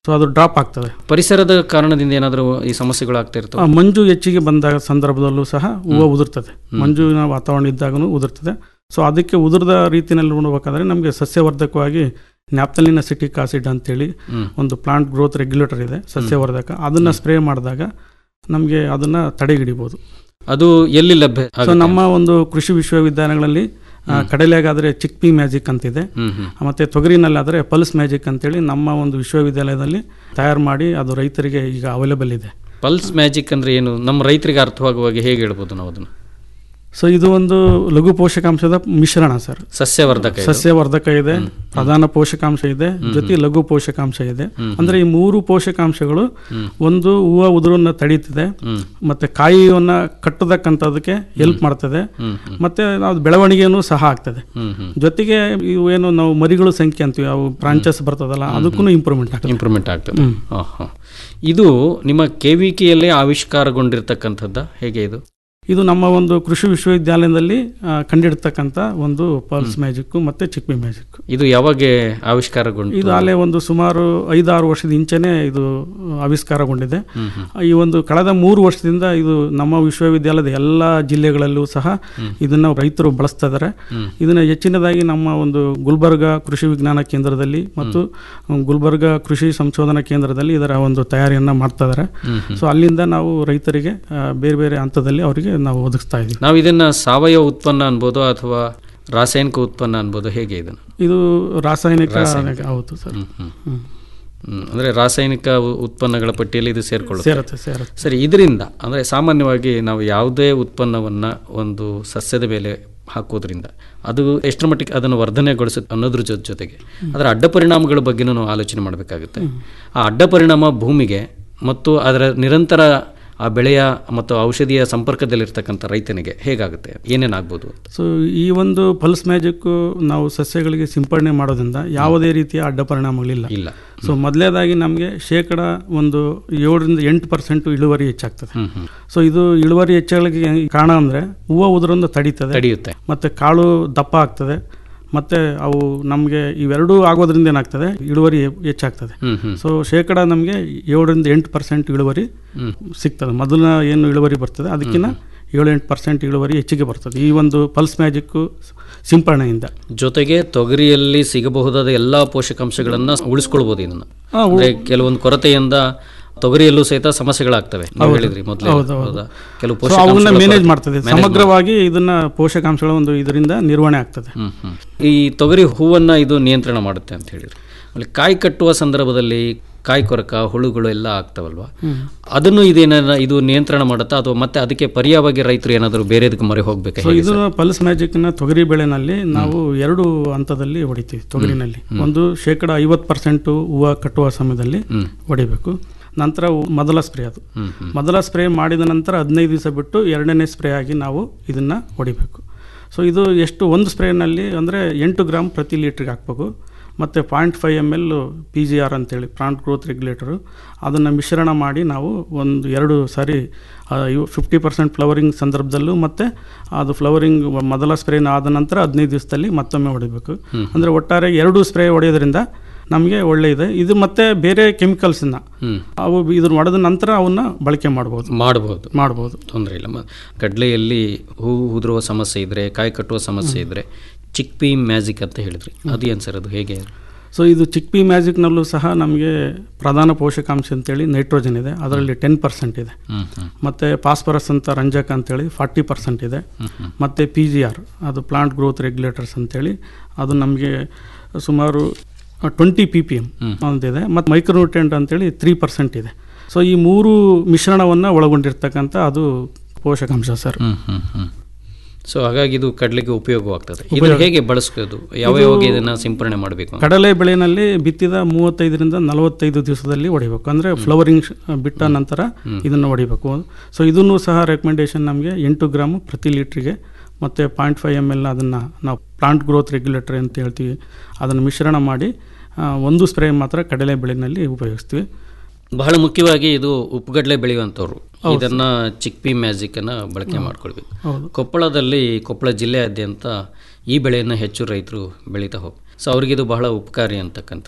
ಸೊ ಅದು ಡ್ರಾಪ್ ಆಗ್ತದೆ ಪರಿಸರದ ಕಾರಣದಿಂದ ಏನಾದರೂ ಈ ಸಮಸ್ಯೆಗಳು ಆಗ್ತಾ ಆ, ಇರ್ತವೆ ಮಂಜು ಹೆಚ್ಚಿಗೆ ಬಂದಾಗ ಸಂದರ್ಭದಲ್ಲೂ ಸಹ ಹೂವು ಉದುರ್ತದೆ ಮಂಜುವಿನ ವಾತಾವರಣ ಇದ್ದಾಗೂ ಉದುರ್ತದೆ ಸೊ ಅದಕ್ಕೆ ಉದುರದ ರೀತಿಯಲ್ಲಿ ನೋಡ್ಬೇಕಾದ್ರೆ ನಮಗೆ ಸಸ್ಯವರ್ಧಕವಾಗಿ ನ್ಯಾಪ್ತಲಿನ ಸಿಟಿಕ್ ಆಸಿಡ್ ಅಂತೇಳಿ ಹ್ಮ್. ಒಂದು ಪ್ಲಾಂಟ್ ಗ್ರೋತ್ ರೆಗ್ಯುಲೇಟರ್ ಇದೆ ಸಸ್ಯವರ್ಧಕ ಅದನ್ನ ಸ್ಪ್ರೇ ಮಾಡಿದಾಗ ನಮಗೆ ಅದನ್ನ ತಡೆಹಿಡಿಬೋದು ಅದು ಎಲ್ಲಿ ಲಭ್ಯ ಸೊ ಆಗುತ್ತೆ? ನಮ್ಮ ಒಂದು ಕೃಷಿ ವಿಶ್ವವಿದ್ಯಾಲಯಗಳಲ್ಲಿ ಆ, ಕಡಲೆಗಾದ್ರೆ ಚಿಕ್ಪಿ ಮ್ಯಾಜಿಕ್ ಅಂತಿದೆ ಹ್ಮ್, ಹ್ಮ್. ಮತ್ತೆ ತೊಗರಿನಲ್ಲಾದರೆ ಪಲ್ಸ್ ಮ್ಯಾಜಿಕ್ ಅಂತೇಳಿ ನಮ್ಮ ಒಂದು ವಿಶ್ವವಿದ್ಯಾಲಯದಲ್ಲಿ ತಯಾರು ಮಾಡಿ ಅದು ರೈತರಿಗೆ ಈಗ ಅವೈಲೇಬಲ್ ಇದೆ ಪಲ್ಸ್ ಮ್ಯಾಜಿಕ್ ಅಂದ್ರೆ ಏನು ನಮ್ಮ ರೈತರಿಗೆ ಅರ್ಥವಾಗುವಾಗ ಹೇಗೆ ಹೇಳ್ಬೋದು ನಾವು ಅದನ್ನು ಸೊ ಇದು ಒಂದು ಲಘು ಪೋಷಕಾಂಶದ ಮಿಶ್ರಣ ಸರ್ ಸಸ್ಯವರ್ಧಕ ಇದು. ಸಸ್ಯವರ್ಧಕ ಇದೆ ಪ್ರಧಾನ ಪೋಷಕಾಂಶ ಇದೆ ಜೊತೆ ಲಘು ಪೋಷಕಾಂಶ ಇದೆ ಅಂದ್ರೆ ಈ ಮೂರು ಪೋಷಕಾಂಶಗಳು ಒಂದು ಹೂವು ಉದುರನ್ನ ತಡೀತದೆ ಮತ್ತೆ ಕಾಯಿಯನ್ನ ಕಟ್ಟತಕ್ಕಂಥದಕ್ಕೆ ಹೆಲ್ಪ್ ಮಾಡ್ತದೆ ಮತ್ತೆ ನಾವು ಬೆಳವಣಿಗೆನೂ ಸಹ ಆಗ್ತದೆ ಜೊತೆಗೆ ಇವು ಏನು ನಾವು ಮರಿಗಳು ಸಂಖ್ಯೆ ಅಂತೀವಿ ಅವು ಬ್ರಾಂಚಸ್ ಬರ್ತದಲ್ಲ ಅದಕ್ಕೂ ಇಂಪ್ರೂವ್ಮೆಂಟ್ ಆಗ್ತದೆ ಇಂಪ್ರೂವ್ಮೆಂಟ್ ಆಗ್ತದೆ ಹಾ, ಹಾ. ಇದು ನಿಮ್ಮ ಕೆ ವಿ ಕೆಯಲ್ಲೇ ಆವಿಷ್ಕಾರಗೊಂಡಿರ್ತಕ್ಕಂಥದ್ದ ಹೇಗೆ ಇದು ಇದು ನಮ್ಮ ಒಂದು ಕೃಷಿ ವಿಶ್ವವಿದ್ಯಾಲಯದಲ್ಲಿ ಆ, ಕಂಡಿಡ್ತಕ್ಕಂಥ ಒಂದು ಪಲ್ಸ್ ಮ್ಯಾಜಿಕ್ ಮತ್ತೆ ಚಿಕ್ಮಿ ಮ್ಯಾಜಿಕ್ ಇದು ಯಾವಾಗ ಆವಿಷ್ಕಾರಗೊಂಡು ಇದು ಅಲ್ಲೇ ಒಂದು ಸುಮಾರು ಐದಾರು ವರ್ಷದ ಇಂಚೆನೆ ಇದು ಆವಿಷ್ಕಾರಗೊಂಡಿದೆ ಈ ಒಂದು ಕಳೆದ ಮೂರು ವರ್ಷದಿಂದ ಇದು ನಮ್ಮ ವಿಶ್ವವಿದ್ಯಾಲಯದ ಎಲ್ಲ ಜಿಲ್ಲೆಗಳಲ್ಲೂ ಸಹ ಇದನ್ನ ರೈತರು ಬಳಸ್ತಾ ಇದ್ದಾರೆ ಇದನ್ನ ಹೆಚ್ಚಿನದಾಗಿ ನಮ್ಮ ಒಂದು ಗುಲ್ಬರ್ಗ ಕೃಷಿ ವಿಜ್ಞಾನ ಕೇಂದ್ರದಲ್ಲಿ ಮತ್ತು ಗುಲ್ಬರ್ಗ ಕೃಷಿ ಸಂಶೋಧನಾ ಕೇಂದ್ರದಲ್ಲಿ ಇದರ ಒಂದು ತಯಾರಿಯನ್ನ ಮಾಡ್ತಾ ಇದ್ದಾರೆ ಸೊ ಅಲ್ಲಿಂದ ನಾವು ರೈತರಿಗೆ ಆ, ಬೇರೆ ಬೇರೆ ಹಂತದಲ್ಲಿ ಅವರಿಗೆ ನಾವು ಒದಗಿಸ್ತಾ ಇದ್ದೀವಿ ನಾವು ಇದನ್ನ ಸಾವಯವ ಉತ್ಪನ್ನ ಅನ್ಬೋದು ಅಥವಾ ರಾಸಾಯನಿಕ ಉತ್ಪನ್ನ ಅನ್ಬೋದು ಹೇಗೆ ಇದನ್ನು ಇದು ರಾಸಾಯನಿಕ ರಾಸಾಯನಿಕ. ಹೌದು ಸರ್ ಹ್ಮ್, ಹ್ಮ್. ಹ್ಮ್. ಹ್ಮ್, ಅಂದ್ರೆ ರಾಸಾಯನಿಕ ಉ- ಉತ್ಪನ್ನಗಳ ಪಟ್ಟಿಯಲ್ಲಿ ಇದು ಸೇರ್ಕೊಳ್ಳುತ್ತೆ ಸೇರುತ್ತೆ, ಸೇರುತ್ತೆ. ಸರಿ ಇದರಿಂದ ಅಂದ್ರೆ ಸಾಮಾನ್ಯವಾಗಿ ನಾವು ಯಾವುದೇ ಉತ್ಪನ್ನವನ್ನ ಒಂದು ಸಸ್ಯದ ಮೇಲೆ ಹಾಕೋದ್ರಿಂದ ಅದು ಎಷ್ಟರ ಮಟ್ಟಿಗೆ ಅದನ್ನು ವರ್ಧನೆಗೊಳಿಸುತ್ತೆ ಅನ್ನೋದ್ರ ಜೊತೆ ಜೊತೆಗೆ ಅದರ ಅಡ್ಡ ಪರಿಣಾಮಗಳ ಬಗ್ಗೆನೂ ನಾವು ಆಲೋಚನೆ ಮಾಡಬೇಕಾಗುತ್ತೆ ಆ ಅಡ್ಡ ಪರಿಣಾಮ ಭೂಮಿಗೆ ಮತ್ತು ಅದರ ನಿರಂತರ ಆ ಬೆಳೆಯ ಮತ್ತು ಔಷಧಿಯ ಸಂಪರ್ಕದಲ್ಲಿರ್ತಕ್ಕಂಥ ರೈತನಿಗೆ ಹೇಗಾಗುತ್ತೆ ಏನೇನಾಗ್ಬೋದು ಸೊ ಈ ಒಂದು ಪಲ್ಸ್ ಮ್ಯಾಜಿಕ್ ನಾವು ಸಸ್ಯಗಳಿಗೆ ಸಿಂಪಡಣೆ ಮಾಡೋದ್ರಿಂದ ಯಾವುದೇ ರೀತಿಯ ಅಡ್ಡ ಪರಿಣಾಮಗಳಿಲ್ಲ ಇಲ್ಲ ಸೊ ಮೊದಲೇದಾಗಿ ನಮಗೆ ಶೇಕಡ ಒಂದು ಏಳರಿಂದ ಎಂಟು ಪರ್ಸೆಂಟ್ ಇಳುವರಿ ಹೆಚ್ಚಾಗ್ತದೆ ಹ್ಮ್, ಹ್ಮ್. ಸೊ ಇದು ಇಳುವರಿ ಹೆಚ್ಚಾಗಲಿಕ್ಕೆ ಕಾರಣ ಅಂದ್ರೆ ಹೂವು ಉದುರನ್ನು ತಡೀತದೆ ತಡೆಯುತ್ತೆ. ಮತ್ತೆ ಕಾಳು ದಪ್ಪ ಆಗ್ತದೆ ಮತ್ತೆ ಅವು ನಮಗೆ ಇವೆರಡೂ ಆಗೋದ್ರಿಂದ ಏನಾಗ್ತದೆ ಇಳುವರಿ ಹೆಚ್ಚಾಗ್ತದೆ ಹ್ಮ್, ಹ್ಮ್. ಸೊ ಶೇಕಡ ನಮಗೆ ಏಳರಿಂದ ಎಂಟು ಪರ್ಸೆಂಟ್ ಇಳುವರಿ ಹ್ಮ್. ಸಿಗ್ತದೆ ಮೊದಲ ಏನು ಇಳುವರಿ ಬರ್ತದೆ ಅದಕ್ಕಿಂತ ಏಳು ಎಂಟು ಪರ್ಸೆಂಟ್ ಇಳುವರಿ ಹೆಚ್ಚಿಗೆ ಬರ್ತದೆ ಈ ಒಂದು ಪಲ್ಸ್ ಮ್ಯಾಜಿಕ್ ಸಿಂಪರಣೆಯಿಂದ ಜೊತೆಗೆ ತೊಗರಿಯಲ್ಲಿ ಸಿಗಬಹುದಾದ ಎಲ್ಲಾ ಪೋಷಕಾಂಶಗಳನ್ನ ಉಳಿಸ್ಕೊಳ್ಬೋದು ಇದನ್ನ ಹಾ, ಉ- ಅಂದ್ರೆ ಕೆಲವೊಂದು ಕೊರತೆಯಿಂದ ತೊಗರಿಯಲ್ಲೂ ಸಹಿತ ಸಮಸ್ಯೆಗಳಾಗ್ತವೆ ನೀವು ಹೌದು. ಹೇಳಿದ್ರಿ ಮೊದಲೇ ಹೌದು, ಹೌದು. ಹೌದಾ ಕೆಲವು ಸೊ ಅವನ್ನ ಪೋಷಕಾಂಶಗಳ ಮ್ಯಾನೇಜ್ ಕೊರತೆ- ಮಾಡ್ತದೆ manage ಮಾಡಿ- ಸಮಗ್ರವಾಗಿ ಇದನ್ನ ಪೋಷಕಾಂಶಗಳ ಒಂದು ಇದರಿಂದ ನಿರ್ವಹಣೆ ಆಗ್ತದೆ ಹ್ಮ್, ಹ್ಮ್. ಈ ತೊಗರಿ ಹೂವನ್ನ ಇದು ನಿಯಂತ್ರಣ ಮಾಡುತ್ತೆ ಅಂತ ಹೇಳಿದ್ರು ಆಮೇಲೆ ಕಾಯಿ ಕಟ್ಟುವ ಸಂದರ್ಭದಲ್ಲಿ ಕಾಯಿ ಕೊರಕ ಹುಳುಗಳು ಎಲ್ಲ ಆಗ್ತಾವಲ್ವಾ ಹ್ಮ್. ಅದನ್ನು ಇದೇನ ಇದು ನಿಯಂತ್ರಣ ಮಾಡುತ್ತಾ ಅಥವಾ ಮತ್ತೆ ಅದಕ್ಕೆ ಪರ್ಯಾಯವಾಗಿ ರೈತರು ಏನಾದರೂ ಬೇರೆದಕ್ಕೆ ಮೊರೆ ಹೋಗ್ಬೇಕಾ ಸೊ ಹೇಗೆ ಇದು ಸರ್? ಪಲ್ಸ್ ಮ್ಯಾಜಿಕ್ ನ ತೊಗರಿ ಬೆಳೆನಲ್ಲಿ ನಾವು ಎರಡು ಹಂತದಲ್ಲಿ ಹೊಡಿತೀವಿ ತೊಗರಿನಲ್ಲಿ ಒಂದು ಶೇಕಡ ಐವತ್ತು ಪರ್ಸೆಂಟ್ ಹೂವು ಕಟ್ಟುವ ಸಮಯದಲ್ಲಿ ಹೊಡಿಬೇಕು ನಂತರ ಹೂ- ಮೊದಲ ಸ್ಪ್ರೇ ಅದು ಹ್ಮ್, ಹ್ಮ್. ಮೊದಲ ಸ್ಪ್ರೇ ಮಾಡಿದ ನಂತರ ಹದಿನೈದು ದಿವಸ ಬಿಟ್ಟು ಎರಡನೇ ಸ್ಪ್ರೇ ಆಗಿ ನಾವು ಇದನ್ನ ಹೊಡಿಬೇಕು ಸೊ ಇದು ಎಷ್ಟು ಒಂದು ಸ್ಪ್ರೇನಲ್ಲಿ ಅಂದರೆ ಎಂಟು ಗ್ರಾಮ್ ಪ್ರತಿ ಲೀಟ್ರಿಗೆ ಹಾಕ್ಬೇಕು ಮತ್ತು point five M L P G R ಅಂತೇಳಿ ಪ್ಲಾಂಟ್ ಗ್ರೋತ್ ರೆಗ್ಯುಲೇಟರು ಅದನ್ನು ಮಿಶ್ರಣ ಮಾಡಿ ನಾವು ಒಂದು ಎರಡು ಸಾರಿ ಫಿಫ್ಟಿ ಪರ್ಸೆಂಟ್ ಫ್ಲವರಿಂಗ್ ಸಂದರ್ಭದಲ್ಲೂ ಮತ್ತು ಅದು ಫ್ಲವರಿಂಗ್ ಮೊದಲ ಸ್ಪ್ರೇನ ಆದ ನಂತರ ಹದಿನೈದು ದಿವಸದಲ್ಲಿ ಮತ್ತೊಮ್ಮೆ ಹೊಡಿಬೇಕು ಹ್ಮ್. ಅಂದರೆ ಒಟ್ಟಾರೆ ಎರಡು ಸ್ಪ್ರೇ ಹೊಡೆಯೋದ್ರಿಂದ ನಮಗೆ ಒಳ್ಳೆ ಇದೆ ಇದು ಮತ್ತೆ ಬೇರೆ ಕೆಮಿಕಲ್ಸನ್ನ ಹ್ಮ್. ಅವು ಇದನ್ನ ಹೊಡೆದ ನಂತರ ಅವನ್ನ ಬಳಕೆ ಮಾಡ್ಬೋದು ಮಾಡಬಹುದು ಮಾಡ್ಬೋದು ತೊಂದರೆ ಇಲ್ಲ ಮ- ಕಡ್ಲೆಯಲ್ಲಿ ಹೂ ಉದುರುವ ಸಮಸ್ಯೆ ಇದ್ರೆ ಕಾಯಿ ಕಟ್ಟುವ ಸಮಸ್ಯೆ ಇದ್ರೆ ಚಿಕ್ಪಿ ಮ್ಯಾಜಿಕ್ ಅಂತ ಹೇಳಿದ್ರಿ ಅದು ಏನು ಸರ್ ಅದು ಹೇಗೆ ಸೊ ಇದು ಚಿಕ್ಪಿ ಮ್ಯಾಜಿಕ್ನಲ್ಲೂ ಸಹ ನಮಗೆ ಪ್ರಧಾನ ಪೋಷಕಾಂಶ ಅಂತೇಳಿ ನೈಟ್ರೋಜನ್ ಇದೆ ಅದರಲ್ಲಿ ಟೆನ್ ಪರ್ಸೆಂಟ್ ಇದೆ ಹ್ಮ್, ಹ್ಮ್. ಮತ್ತು ಫಾಸ್ಫರಸ್ ಅಂತ ರಂಜಕ ಅಂತೇಳಿ ಫಾರ್ಟಿ ಪರ್ಸೆಂಟ್ ಇದೆ ಮತ್ತು ಪಿ ಜಿ ಆರ್ ಅದು ಪ್ಲಾಂಟ್ ಗ್ರೋತ್ ರೆಗ್ಯುಲೇಟರ್ಸ್ ಅಂತೇಳಿ ಅದು ನಮಗೆ ಸುಮಾರು ಟ್ವೆಂಟಿ ಪಿ ಪಿ ಎಮ್ ಅಂತಿದೆ ಮತ್ತು ಮೈಕ್ರೋನ್ಯೂಟ್ರೆಂಟ್ ಅಂತೇಳಿ ತ್ರೀ ಪರ್ಸೆಂಟ್ ಇದೆ ಸೊ ಈ ಮೂರು ಮಿಶ್ರಣವನ್ನು ಒಳಗೊಂಡಿರ್ತಕ್ಕಂಥ ಅದು ಪೋಷಕಾಂಶ ಸರ್ ಹ್ಮ್ ಹ್ಮ್ ಹ್ಮ್ ಸೊ ಹಾಗಾಗಿ ಇದು ಕಡಲೆಗೆ ಉಪಯೋಗವಾಗ್ತದೆ ಇದನ್ನು ಉಪಯೋಗ- ಹೇಗೆ ಬಳಸ್ಕೋದು ಯಾವ ಇದು ಯಾವಾಗ ಇದನ್ನ ಸಿಂಪರಣೆ ಮಾಡಬೇಕು ಕಡಲೆ ಬೆಳೆನಲ್ಲಿ ಬಿತ್ತಿದ ಮೂವತ್ತೈದರಿಂದ ನಲವತ್ತೈದು ದಿವಸದಲ್ಲಿ ಹೊಡಿಬೇಕು ಅಂದರೆ ಫ್ಲವರಿಂಗ್ ಬಿಟ್ಟ ನಂತರ ಇದನ್ನು ಹೊಡಿಬೇಕು ಸೊ ಇದನ್ನು ಸಹ ರೆಕಮೆಂಡೇಶನ್ ನಮಗೆ ಎಂಟು ಗ್ರಾಮ್ ಪ್ರತಿ ಲೀಟ್ರಿಗೆ ಮತ್ತು ಪಾಯಿಂಟ್ ಫೈವ್ ಎಮ್ ಎಲ್ ಅದನ್ನು ನಾವು ಪ್ಲಾಂಟ್ ಗ್ರೋತ್ ರೆಗ್ಯುಲೇಟರ್ ಅಂತ ಹೇಳ್ತೀವಿ ಅದನ್ನು ಮಿಶ್ರಣ ಮಾಡಿ ಆ, ಒಂದು ಸ್ಪ್ರೇ ಮಾತ್ರ ಕಡಲೆ ಬೆಳೆನಲ್ಲಿ ಉಪಯೋಗಿಸ್ತೀವಿ ಬಹಳ ಮುಖ್ಯವಾಗಿ ಇದು ಉಪ್ಪುಗಡ್ಲೆ ಬೆಳೆಯುವಂಥವ್ರು ಹೌದು ಇದನ್ನ ಚಿಕ್ಪಿ ಮ್ಯಾಜಿಕ್ ಅನ್ನ ಬಳಕೆ ಮಾಡ್ಕೊಳ್ಬೇಕು ಹೌದು. ಕೊಪ್ಪಳದಲ್ಲಿ ಕೊಪ್ಪಳ ಜಿಲ್ಲೆಯಾದ್ಯಂತ ಈ ಬೆಳೆಯನ್ನು ಹೆಚ್ಚು ರೈತರು ಬೆಳೀತಾ ಹೋಗಿ ಸೊ ಅವ್ರಿಗೆ ಇದು ಬಹಳ ಉಪಕಾರಿ ಅಂತಕ್ಕಂಥದ್ದು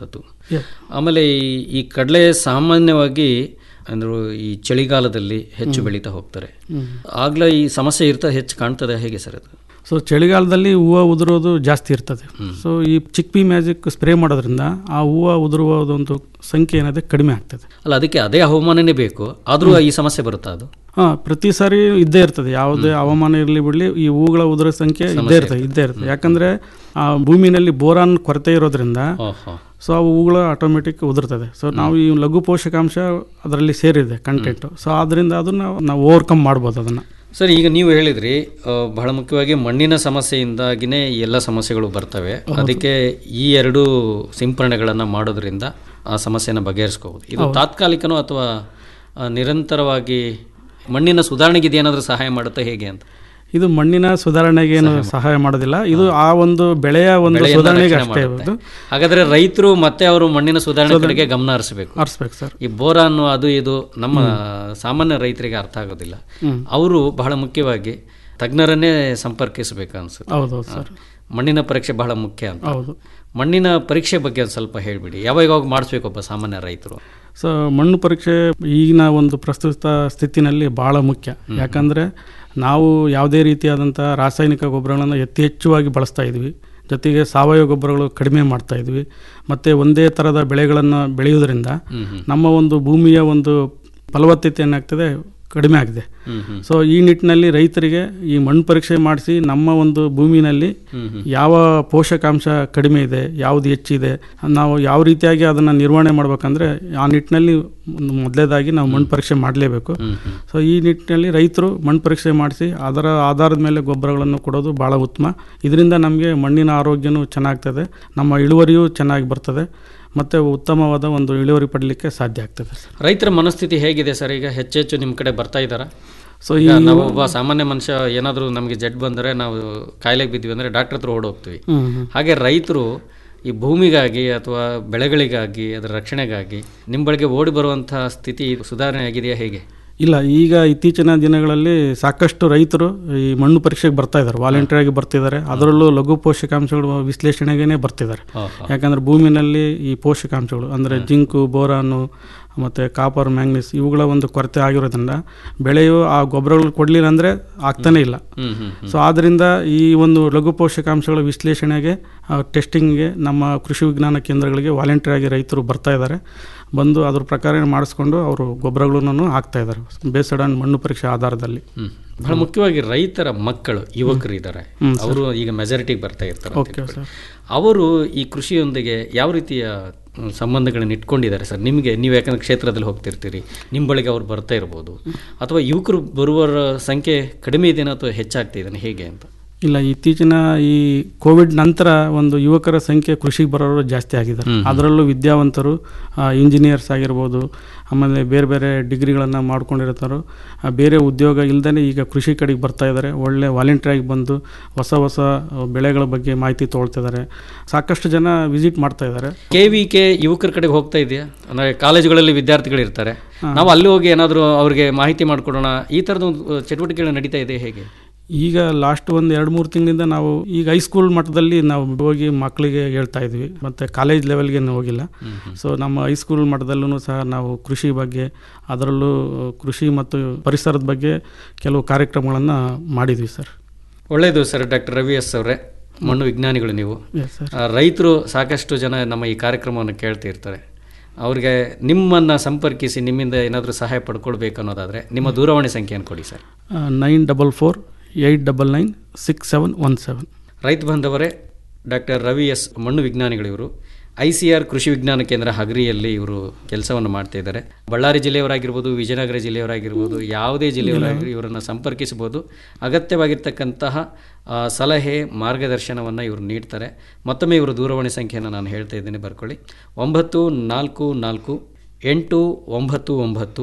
Yeah. ಆಮೇಲೆ ಈ ಈ ಕಡಲೆ ಸಾಮಾನ್ಯವಾಗಿ ಅಂದ್ರೆ ಈ ಚಳಿಗಾಲದಲ್ಲಿ ಹೆಚ್ಚು ಬೆಳೀತಾ ಹೋಗ್ತಾರೆ ಹ್ಮ್. ಆಗ್ಲೇ ಈ ಸಮಸ್ಯೆ ಇರ್ತಾ ಹೆಚ್ಚು ಕಾಣ್ತದೆ ಹೇಗೆ ಸರ್ ಅದು ಸೊ ಚಳಿಗಾಲದಲ್ಲಿ ಹೂವು ಉದುರೋದು ಜಾಸ್ತಿ ಇರ್ತದೆ ಸೊ ಈ ಚಿಕ್ಪಿ ಮ್ಯಾಜಿಕ್ ಸ್ಪ್ರೇ ಮಾಡೋದ್ರಿಂದ ಆ ಹೂವು ಉದುರುವುದೊಂದು ಸಂಖ್ಯೆ ಏನಿದೆ ಕಡಿಮೆ ಆಗ್ತದೆ ಅಲ್ಲ ಅದಕ್ಕೆ ಅದೇ ಹವಾಮಾನನೇ ಬೇಕು ಆದರೂ ಈ ಸಮಸ್ಯೆ ಬರುತ್ತಾ ಅದು ಹಾಂ ಪ್ರತಿ ಸಾರಿ ಇದ್ದೇ ಇರ್ತದೆ ಯಾವುದೇ ಹವಾಮಾನ ಇರಲಿ ಬಿಡಲಿ ಈ ಹೂಗಳ ಉದುರೋ ಸಂಖ್ಯೆ ಇದ್ದೇ ಸಮಸ್ಯೆ ಇರ್ತದೆ ಇದ್ದೇ ಇರ್ತದೆ ಯಾಕಂದ್ರೆ ಆ ಭೂಮಿನಲ್ಲಿ ಬೋರಾನ್ ಕೊರತೆ ಇರೋದ್ರಿಂದ ಓಹೋ. ಸೊ ಆ ಹೂಗಳು ಆಟೋಮೆಟಿಕ್ ಉದುರ್ತದೆ ಸೊ ನಾವು ಈ ಲಘು ಪೋಷಕಾಂಶ ಅದರಲ್ಲಿ ಸೇರಿದೆ ಕಂಟೆಂಟು ಸೊ ಅದರಿಂದ ಅದನ್ನ ನಾವು ಓವರ್ಕಮ್ ಮಾಡ್ಬೋದು ಅದನ್ನು ಸರ್ ಈಗ ನೀವು ಹೇಳಿದ್ರಿ ಆ, ಬಹಳ ಮುಖ್ಯವಾಗಿ ಮಣ್ಣಿನ ಸಮಸ್ಯೆಯಿಂದಾಗಿನೇ ಈ ಎಲ್ಲ ಸಮಸ್ಯೆಗಳು ಬರ್ತವೆ ಅದಕ್ಕೆ ಈ ಎರಡು ಸಿಂಪರಣೆಗಳನ್ನು ಮಾಡೋದ್ರಿಂದ ಆ ಸಮಸ್ಯೆನ ಬಗೆಹರಿಸ್ಕೋಬೋದು ಇದು ಹೌದು. ತಾತ್ಕಾಲಿಕನೋ ಅಥವಾ ಆ, ನಿರಂತರವಾಗಿ ಮಣ್ಣಿನ ಸುಧಾರಣೆಗೆ ಇದೇನಾದರೂ ಸಹಾಯ ಮಾಡುತ್ತಾ ಹೇಗೆ ಅಂತ ಇದು ಮಣ್ಣಿನ ಸುಧಾರಣೆಗೆ ಏನು ಸಹಾಯ ಮಾಡೋದಿಲ್ಲ ಇದು ಆ ಒಂದು ಬೆಳೆಯ ಒಂದು ಬೆಳೆಯನ್ನ ಸುಧಾರಣೆಗೆ ರಕ್ಷಣೆ ಅಷ್ಟೇ ಮಾಡುತ್ತೆ. ಇರೋದು ಹಾಗಾದ್ರೆ ರೈತರು ಮತ್ತೆ ಅವರು ಮಣ್ಣಿನ ಸುಧಾರಣೆ ಸುಧಾರಣೆ- ಕಡೆಗೆ ಗಮನ ಹರಿಸಬೇಕು ಹರಿಸ್ಬೇಕು ಸರ್ ಈ ಬೋರಾನ್ ಅದು ಇದು ನಮ್ಮ ಸಾಮಾನ್ಯ ರೈತರಿಗೆ ಅರ್ಥ ಆಗೋದಿಲ್ಲ ಹ್ಮ್. ಅವರು ಬಹಳ ಮುಖ್ಯವಾಗಿ ತಜ್ಞರನ್ನೇ ಸಂಪರ್ಕಿಸಬೇಕು ಅನ್ಸುತ್ತೆ ಹೌದೌದು ಸರ್. ಹಾ. ಮಣ್ಣಿನ ಪರೀಕ್ಷೆ ಬಹಳ ಮುಖ್ಯ ಅಂತ ಹೌದು. ಮಣ್ಣಿನ ಪರೀಕ್ಷೆ ಬಗ್ಗೆ ಒಂದು ಸ್ವಲ್ಪ ಹೇಳ್ಬಿಡಿ ಯಾವಾಗ ಯಾವಾಗ ಮಾಡಿಸ್ಬೇಕು ಒಬ್ಬ ಸಾಮಾನ್ಯ ರೈತರು ಸೊ ಮಣ್ಣು ಪರೀಕ್ಷೆ ಈಗಿನ ಒಂದು ಪ್ರಸ್ತುತ ಸ್ಥಿತಿನಲ್ಲಿ ಭಾಳ ಮುಖ್ಯ ಯಾಕಂದರೆ ನಾವು ಯಾವುದೇ ರೀತಿಯಾದಂಥ ರಾಸಾಯನಿಕ ಗೊಬ್ಬರಗಳನ್ನು ಅತಿ ಹೆಚ್ಚುವಾಗಿ ಬಳಸ್ತಾ ಇದ್ವಿ ಜೊತೆಗೆ ಸಾವಯವ ಗೊಬ್ಬರಗಳು ಕಡಿಮೆ ಮಾಡ್ತಾ ಇದ್ವಿ ಮತ್ತು ಒಂದೇ ಥರದ ಬೆಳೆಗಳನ್ನು ಬೆಳೆಯೋದ್ರಿಂದ ಹ್ಮ್ ಹ್ಮ್. ನಮ್ಮ ಒಂದು ಭೂಮಿಯ ಒಂದು ಫಲವತ್ತತೆ ಏನಾಗ್ತದೆ ಕಡಿಮೆ ಆಗಿದೆ ಹ್ಮ್ ಹ್ಮ್. ಸೊ ಈ ನಿಟ್ಟಿನಲ್ಲಿ ರೈತರಿಗೆ ಈ ಮಣ್ಣು ಪರೀಕ್ಷೆ ಮಾಡಿಸಿ ನಮ್ಮ ಒಂದು ಭೂಮಿನಲ್ಲಿ ಹ್ಮ್ ಹ್ಮ್. ಯಾವ ಪೋಷಕಾಂಶ ಕಡಿಮೆ ಇದೆ ಯಾವುದು ಹೆಚ್ಚಿದೆ ನಾವು ಯಾವ ರೀತಿಯಾಗಿ ಅದನ್ನು ನಿರ್ವಹಣೆ ಮಾಡ್ಬೇಕಂದ್ರೆ ಆ ನಿಟ್ಟಿನಲ್ಲಿ ಒಂದು ಮೊದಲೇದಾಗಿ ನಾವು ಮಣ್ಣು ಪರೀಕ್ಷೆ ಮಾಡಲೇಬೇಕು ಹ್ಮ್ ಹ್ಮ್. ಸೊ ಈ ನಿಟ್ಟಿನಲ್ಲಿ ರೈತರು ಮಣ್ಣು ಪರೀಕ್ಷೆ ಮಾಡಿಸಿ ಅದರ ಆಧಾರದ ಮೇಲೆ ಗೊಬ್ಬರಗಳನ್ನು ಕೊಡೋದು ಭಾಳ ಉತ್ತಮ ಇದರಿಂದ ನಮಗೆ ಮಣ್ಣಿನ ಆರೋಗ್ಯನೂ ಚೆನ್ನಾಗ್ತದೆ ನಮ್ಮ ಇಳುವರಿಯೂ ಚೆನ್ನಾಗಿ ಬರ್ತದೆ ಮತ್ತು ಉತ್ತಮವಾದ ಒಂದು ಇಳುವರಿ ಪಡಲಿಕ್ಕೆ ಸಾಧ್ಯ ಆಗ್ತದೆ ರೈತರ ಮನಸ್ಥಿತಿ ಹೇಗಿದೆ ಸರ್ ಈಗ ಹೆಚ್ಚೆಚ್ಚು ನಿಮ್ಮ ಕಡೆ ಬರ್ತಾ ಇದ್ದಾರಾ ಸೊ ಈಗ ಈ ನಾವು ಒಬ್ಬ ಸಾಮಾನ್ಯ ಮನುಷ್ಯ ಏನಾದರೂ ನಮಗೆ ಜಡ್ ಬಂದರೆ ನಾವು ಕಾಯಿಲೆಗೆ ಬಿದ್ವಿ ಅಂದರೆ ಡಾಕ್ಟರ್ ಹತ್ರ ಓಡೋಗ್ತೀವಿ ಹ್ಮ್, ಹ್ಮ್. ಹಾಗೆ ರೈತರು ಈ ಭೂಮಿಗಾಗಿ ಅಥವಾ ಬೆಳೆಗಳಿಗಾಗಿ ಅದರ ರಕ್ಷಣೆಗಾಗಿ ನಿಮ್ಮ ಬಳಿಗೆ ಓಡಿ ಬರುವಂಥ ಸ್ಥಿತಿ ಸುಧಾರಣೆ ಆಗಿದೆಯಾ ಹೇಗೆ ಇಲ್ಲ ಈಗ ಇತ್ತೀಚಿನ ದಿನಗಳಲ್ಲಿ ಸಾಕಷ್ಟು ರೈತರು ಈ ಮಣ್ಣು ಪರೀಕ್ಷೆಗೆ ಬರ್ತಾ ಇದ್ದಾರೆ ವಾಲಂಟಿಯರ್ ಆಗಿ ಬರ್ತಿದ್ದಾರೆ ಅದರಲ್ಲೂ ಲಘು ಪೋಷಕಾಂಶಗಳು ವಿಶ್ಲೇಷಣೆಗೇ ಬರ್ತಿದ್ದಾರೆ ಆಹಾ. ಯಾಕಂದ್ರೆ ಭೂಮಿನಲ್ಲಿ ಈ ಪೋಷಕಾಂಶಗಳು ಅಂದರೆ ಜಿಂಕು ಬೋರಾನು ಮತ್ತು ಕಾಪರ್ ಮ್ಯಾಂಗ್ನೀಸ್ ಇವುಗಳ ಒಂದು ಕೊರತೆ ಆಗಿರೋದ್ರಿಂದ ಬೆಳೆಯು ಆ ಗೊಬ್ಬರಗಳು ಕೊಡಲಿಲ್ಲ ಅಂದರೆ ಆಗ್ತಾನೇ ಇಲ್ಲ ಹ್ಮ್, ಹ್ಮ್, ಸೊ ಆದ್ದರಿಂದ ಈ ಒಂದು ಲಘು ಪೋಷಕಾಂಶಗಳ ವಿಶ್ಲೇಷಣೆಗೆ ಟೆಸ್ಟಿಂಗ್ಗೆ ನಮ್ಮ ಕೃಷಿ ವಿಜ್ಞಾನ ಕೇಂದ್ರಗಳಿಗೆ ವಾಲಂಟಿಯರ್ ಆಗಿ ರೈತರು ಬರ್ತಾ ಇದ್ದಾರೆ ಬಂದು ಅದ್ರ ಪ್ರಕಾರ ಮಾಡಿಸ್ಕೊಂಡು ಅವರು ಗೊಬ್ಬರಗಳನ್ನು ಹಾಕ್ತಾ ಇದ್ದಾರೆ ಬೇಸಡ್ ಆನ್ ಮಣ್ಣು ಪರೀಕ್ಷೆ ಆಧಾರದಲ್ಲಿ ಹ್ಮ್. ಬಹಳ ಮುಖ್ಯವಾಗಿ ರೈತರ ಮಕ್ಕಳು ಯುವಕರು ಇದ್ದಾರೆ ಹ್ಮ್, ಸರ್. ಅವರು ಈಗ ಮೆಜಾರಿಟಿಗೆ ಬರ್ತಾ ಇರ್ತಾರೆ ಅಂತ ಓಕೆ, ಇಟ್ಕೊಳ್ಳಿ. ಅವರು ಈ ಕೃಷಿಯೊಂದಿಗೆ ಯಾವ ರೀತಿಯ ಮ್, ಸಂಬಂಧಗಳನ್ನ ಇಟ್ಕೊಂಡಿದ್ದಾರೆ ಸರ್ ನಿಮಗೆ ನೀವು ಯಾಕಂದ್ರೆ ಕ್ಷೇತ್ರದಲ್ಲಿ ಹೋಗ್ತಿರ್ತೀರಿ ನಿಮ್ಮ ಬಳಿಗೆ ಅವ್ರು ಬರ್ತಾ ಇರ್ಬೋದು ಅಥವಾ ಯುವಕರು ಬರುವವರ ಸಂಖ್ಯೆ ಕಡಿಮೆ ಇದೆಯಾ ಅಥವಾ ಹೆಚ್ಚಾಗ್ತಿದ್ದಾನೆ ಹೇಗೆ ಅಂತ ಇಲ್ಲ ಇತ್ತೀಚಿನ ಈ ಕೋವಿಡ್ ನಂತರ ಒಂದು ಯುವಕರ ಸಂಖ್ಯೆ ಕೃಷಿಗೆ ಬರೋರು ಜಾಸ್ತಿ ಆಗಿದ್ದಾರೆ ಹ್ಮ್. ಅದರಲ್ಲೂ ವಿದ್ಯಾವಂತರು ಇಂಜಿನಿಯರ್ಸ್ ಆಗಿರ್ಬೋದು ಆಮೇಲೆ ಬೇರೆ ಬೇರೆ ಡಿಗ್ರಿಗಳನ್ನು ಮಾಡ್ಕೊಂಡಿರ್ತಾರೋ ಆ, ಬೇರೆ ಉದ್ಯೋಗ ಇಲ್ದೇ ಈಗ ಕೃಷಿ ಕಡೆಗೆ ಬರ್ತಾ ಇದ್ದಾರೆ ಒಳ್ಳೆ ವಾಲಂಟಿಯರ್ ಆಗಿ ಬಂದು ಹೊಸ ಹೊಸ ಆ, ಬೆಳೆಗಳ ಬಗ್ಗೆ ಮಾಹಿತಿ ತೊಗೊಳ್ತಿದ್ದಾರೆ ಸಾಕಷ್ಟು ಜನ ವಿಸಿಟ್ ಮಾಡ್ತಾ ಇದ್ದಾರೆ ಕೆ ವಿ ಕೆ ಯುವಕರ ಕಡೆಗೆ ಹೋಗ್ತಾ ಇದೆಯಾ ಅಂದರೆ ಕಾಲೇಜುಗಳಲ್ಲಿ ವಿದ್ಯಾರ್ಥಿಗಳು ಇರ್ತಾರೆ ಹಾ. ನಾವು ಅಲ್ಲಿ ಹೋಗಿ ಏನಾದರೂ ಅವ್ರಿಗೆ ಮಾಹಿತಿ ಮಾಡಿಕೊಡೋಣ ಈ ಥರದ ಒಂದು ಚಟುವಟಿಕೆಗಳು ನಡೀತಾ ಇದೆ ಹೇಗೆ ಈಗ ಲಾಸ್ಟ್ ಒಂದು ಎರಡು ಮೂರು ತಿಂಗಳಿಂದ ನಾವು ಈಗ ಹೈಸ್ಕೂಲ್ ಮಟ್ಟದಲ್ಲಿ ನಾವು ಹೋಗಿ ಮಕ್ಕಳಿಗೆ ಹೇಳ್ತಾ ಇದ್ವಿ ಮತ್ತು ಕಾಲೇಜ್ ಲೆವೆಲ್ಗೆ ಹೋಗಿಲ್ಲ ಸೊ ನಮ್ಮ ಹೈಸ್ಕೂಲ್ ಮಟ್ಟದಲ್ಲೂ ಸಹ ನಾವು ಕೃಷಿ ಬಗ್ಗೆ ಅದರಲ್ಲೂ ಕೃಷಿ ಮತ್ತು ಪರಿಸರದ ಬಗ್ಗೆ ಕೆಲವು ಕಾರ್ಯಕ್ರಮಗಳನ್ನು ಮಾಡಿದ್ವಿ ಸರ್ ಒಳ್ಳೆಯದು ಸರ್ ಡಾಕ್ಟರ್ ರವಿ ಎಸ್ ಅವರೇ ಮಣ್ಣು ವಿಜ್ಞಾನಿಗಳು ನೀವು Yes, sir. ಆ, ರೈತರು ಸಾಕಷ್ಟು ಜನ ನಮ್ಮ ಈ ಕಾರ್ಯಕ್ರಮವನ್ನು ಕೇಳ್ತಾ ಇರ್ತಾರೆ ಅವ್ರಿಗೆ ನಿಮ್ಮನ್ನು ಸಂಪರ್ಕಿಸಿ ನಿಮ್ಮಿಂದ ಏನಾದರೂ ಸಹಾಯ ಪಡ್ಕೊಳ್ಬೇಕು ಅನ್ನೋದಾದರೆ ನಿಮ್ಮ ದೂರವಾಣಿ ಸಂಖ್ಯೆಯನ್ನು ಕೊಡಿ sir nine double four eight double nine six seven one seven ರೈತ ಬಾಂಧವರೇ ಡಾಕ್ಟರ್ ರವಿ ಎಸ್ ಮಣ್ಣು ವಿಜ್ಞಾನಿಗಳು ಇವರು ಐ ಸಿ ಆರ್ ಕೃಷಿ ವಿಜ್ಞಾನ ಕೇಂದ್ರ ಹಗರಿಯಲ್ಲಿ ಇವರು ಕೆಲಸವನ್ನು ಮಾಡ್ತಾ ಇದ್ದಾರೆ ಬಳ್ಳಾರಿ ಜಿಲ್ಲೆಯವರಾಗಿರ್ಬೋದು ವಿಜಯನಗರ ಜಿಲ್ಲೆಯವರಾಗಿರ್ಬೋದು ಯಾವುದೇ ಜಿಲ್ಲೆಯವರಾಗಿರ್ಬೋದು ಇವರನ್ನು ಸಂಪರ್ಕಿಸಬಹುದು ಅಗತ್ಯವಾಗಿರ್ತಕ್ಕಂತಹ ಆ, ಸಲಹೆ ಮಾರ್ಗದರ್ಶನವನ್ನು ಇವರು ನೀಡ್ತಾರೆ ಮತ್ತೊಮ್ಮೆ ಇವರ ದೂರವಾಣಿ ಸಂಖ್ಯೆಯನ್ನು ನಾನು ಹೇಳ್ತಾ ಇದ್ದೀನಿ ಬರ್ಕೊಳ್ಳಿ ಒಂಬತ್ತು ನಾಲ್ಕು ನಾಲ್ಕು ಎಂಟು ಒಂಬತ್ತು ಒಂಬತ್ತು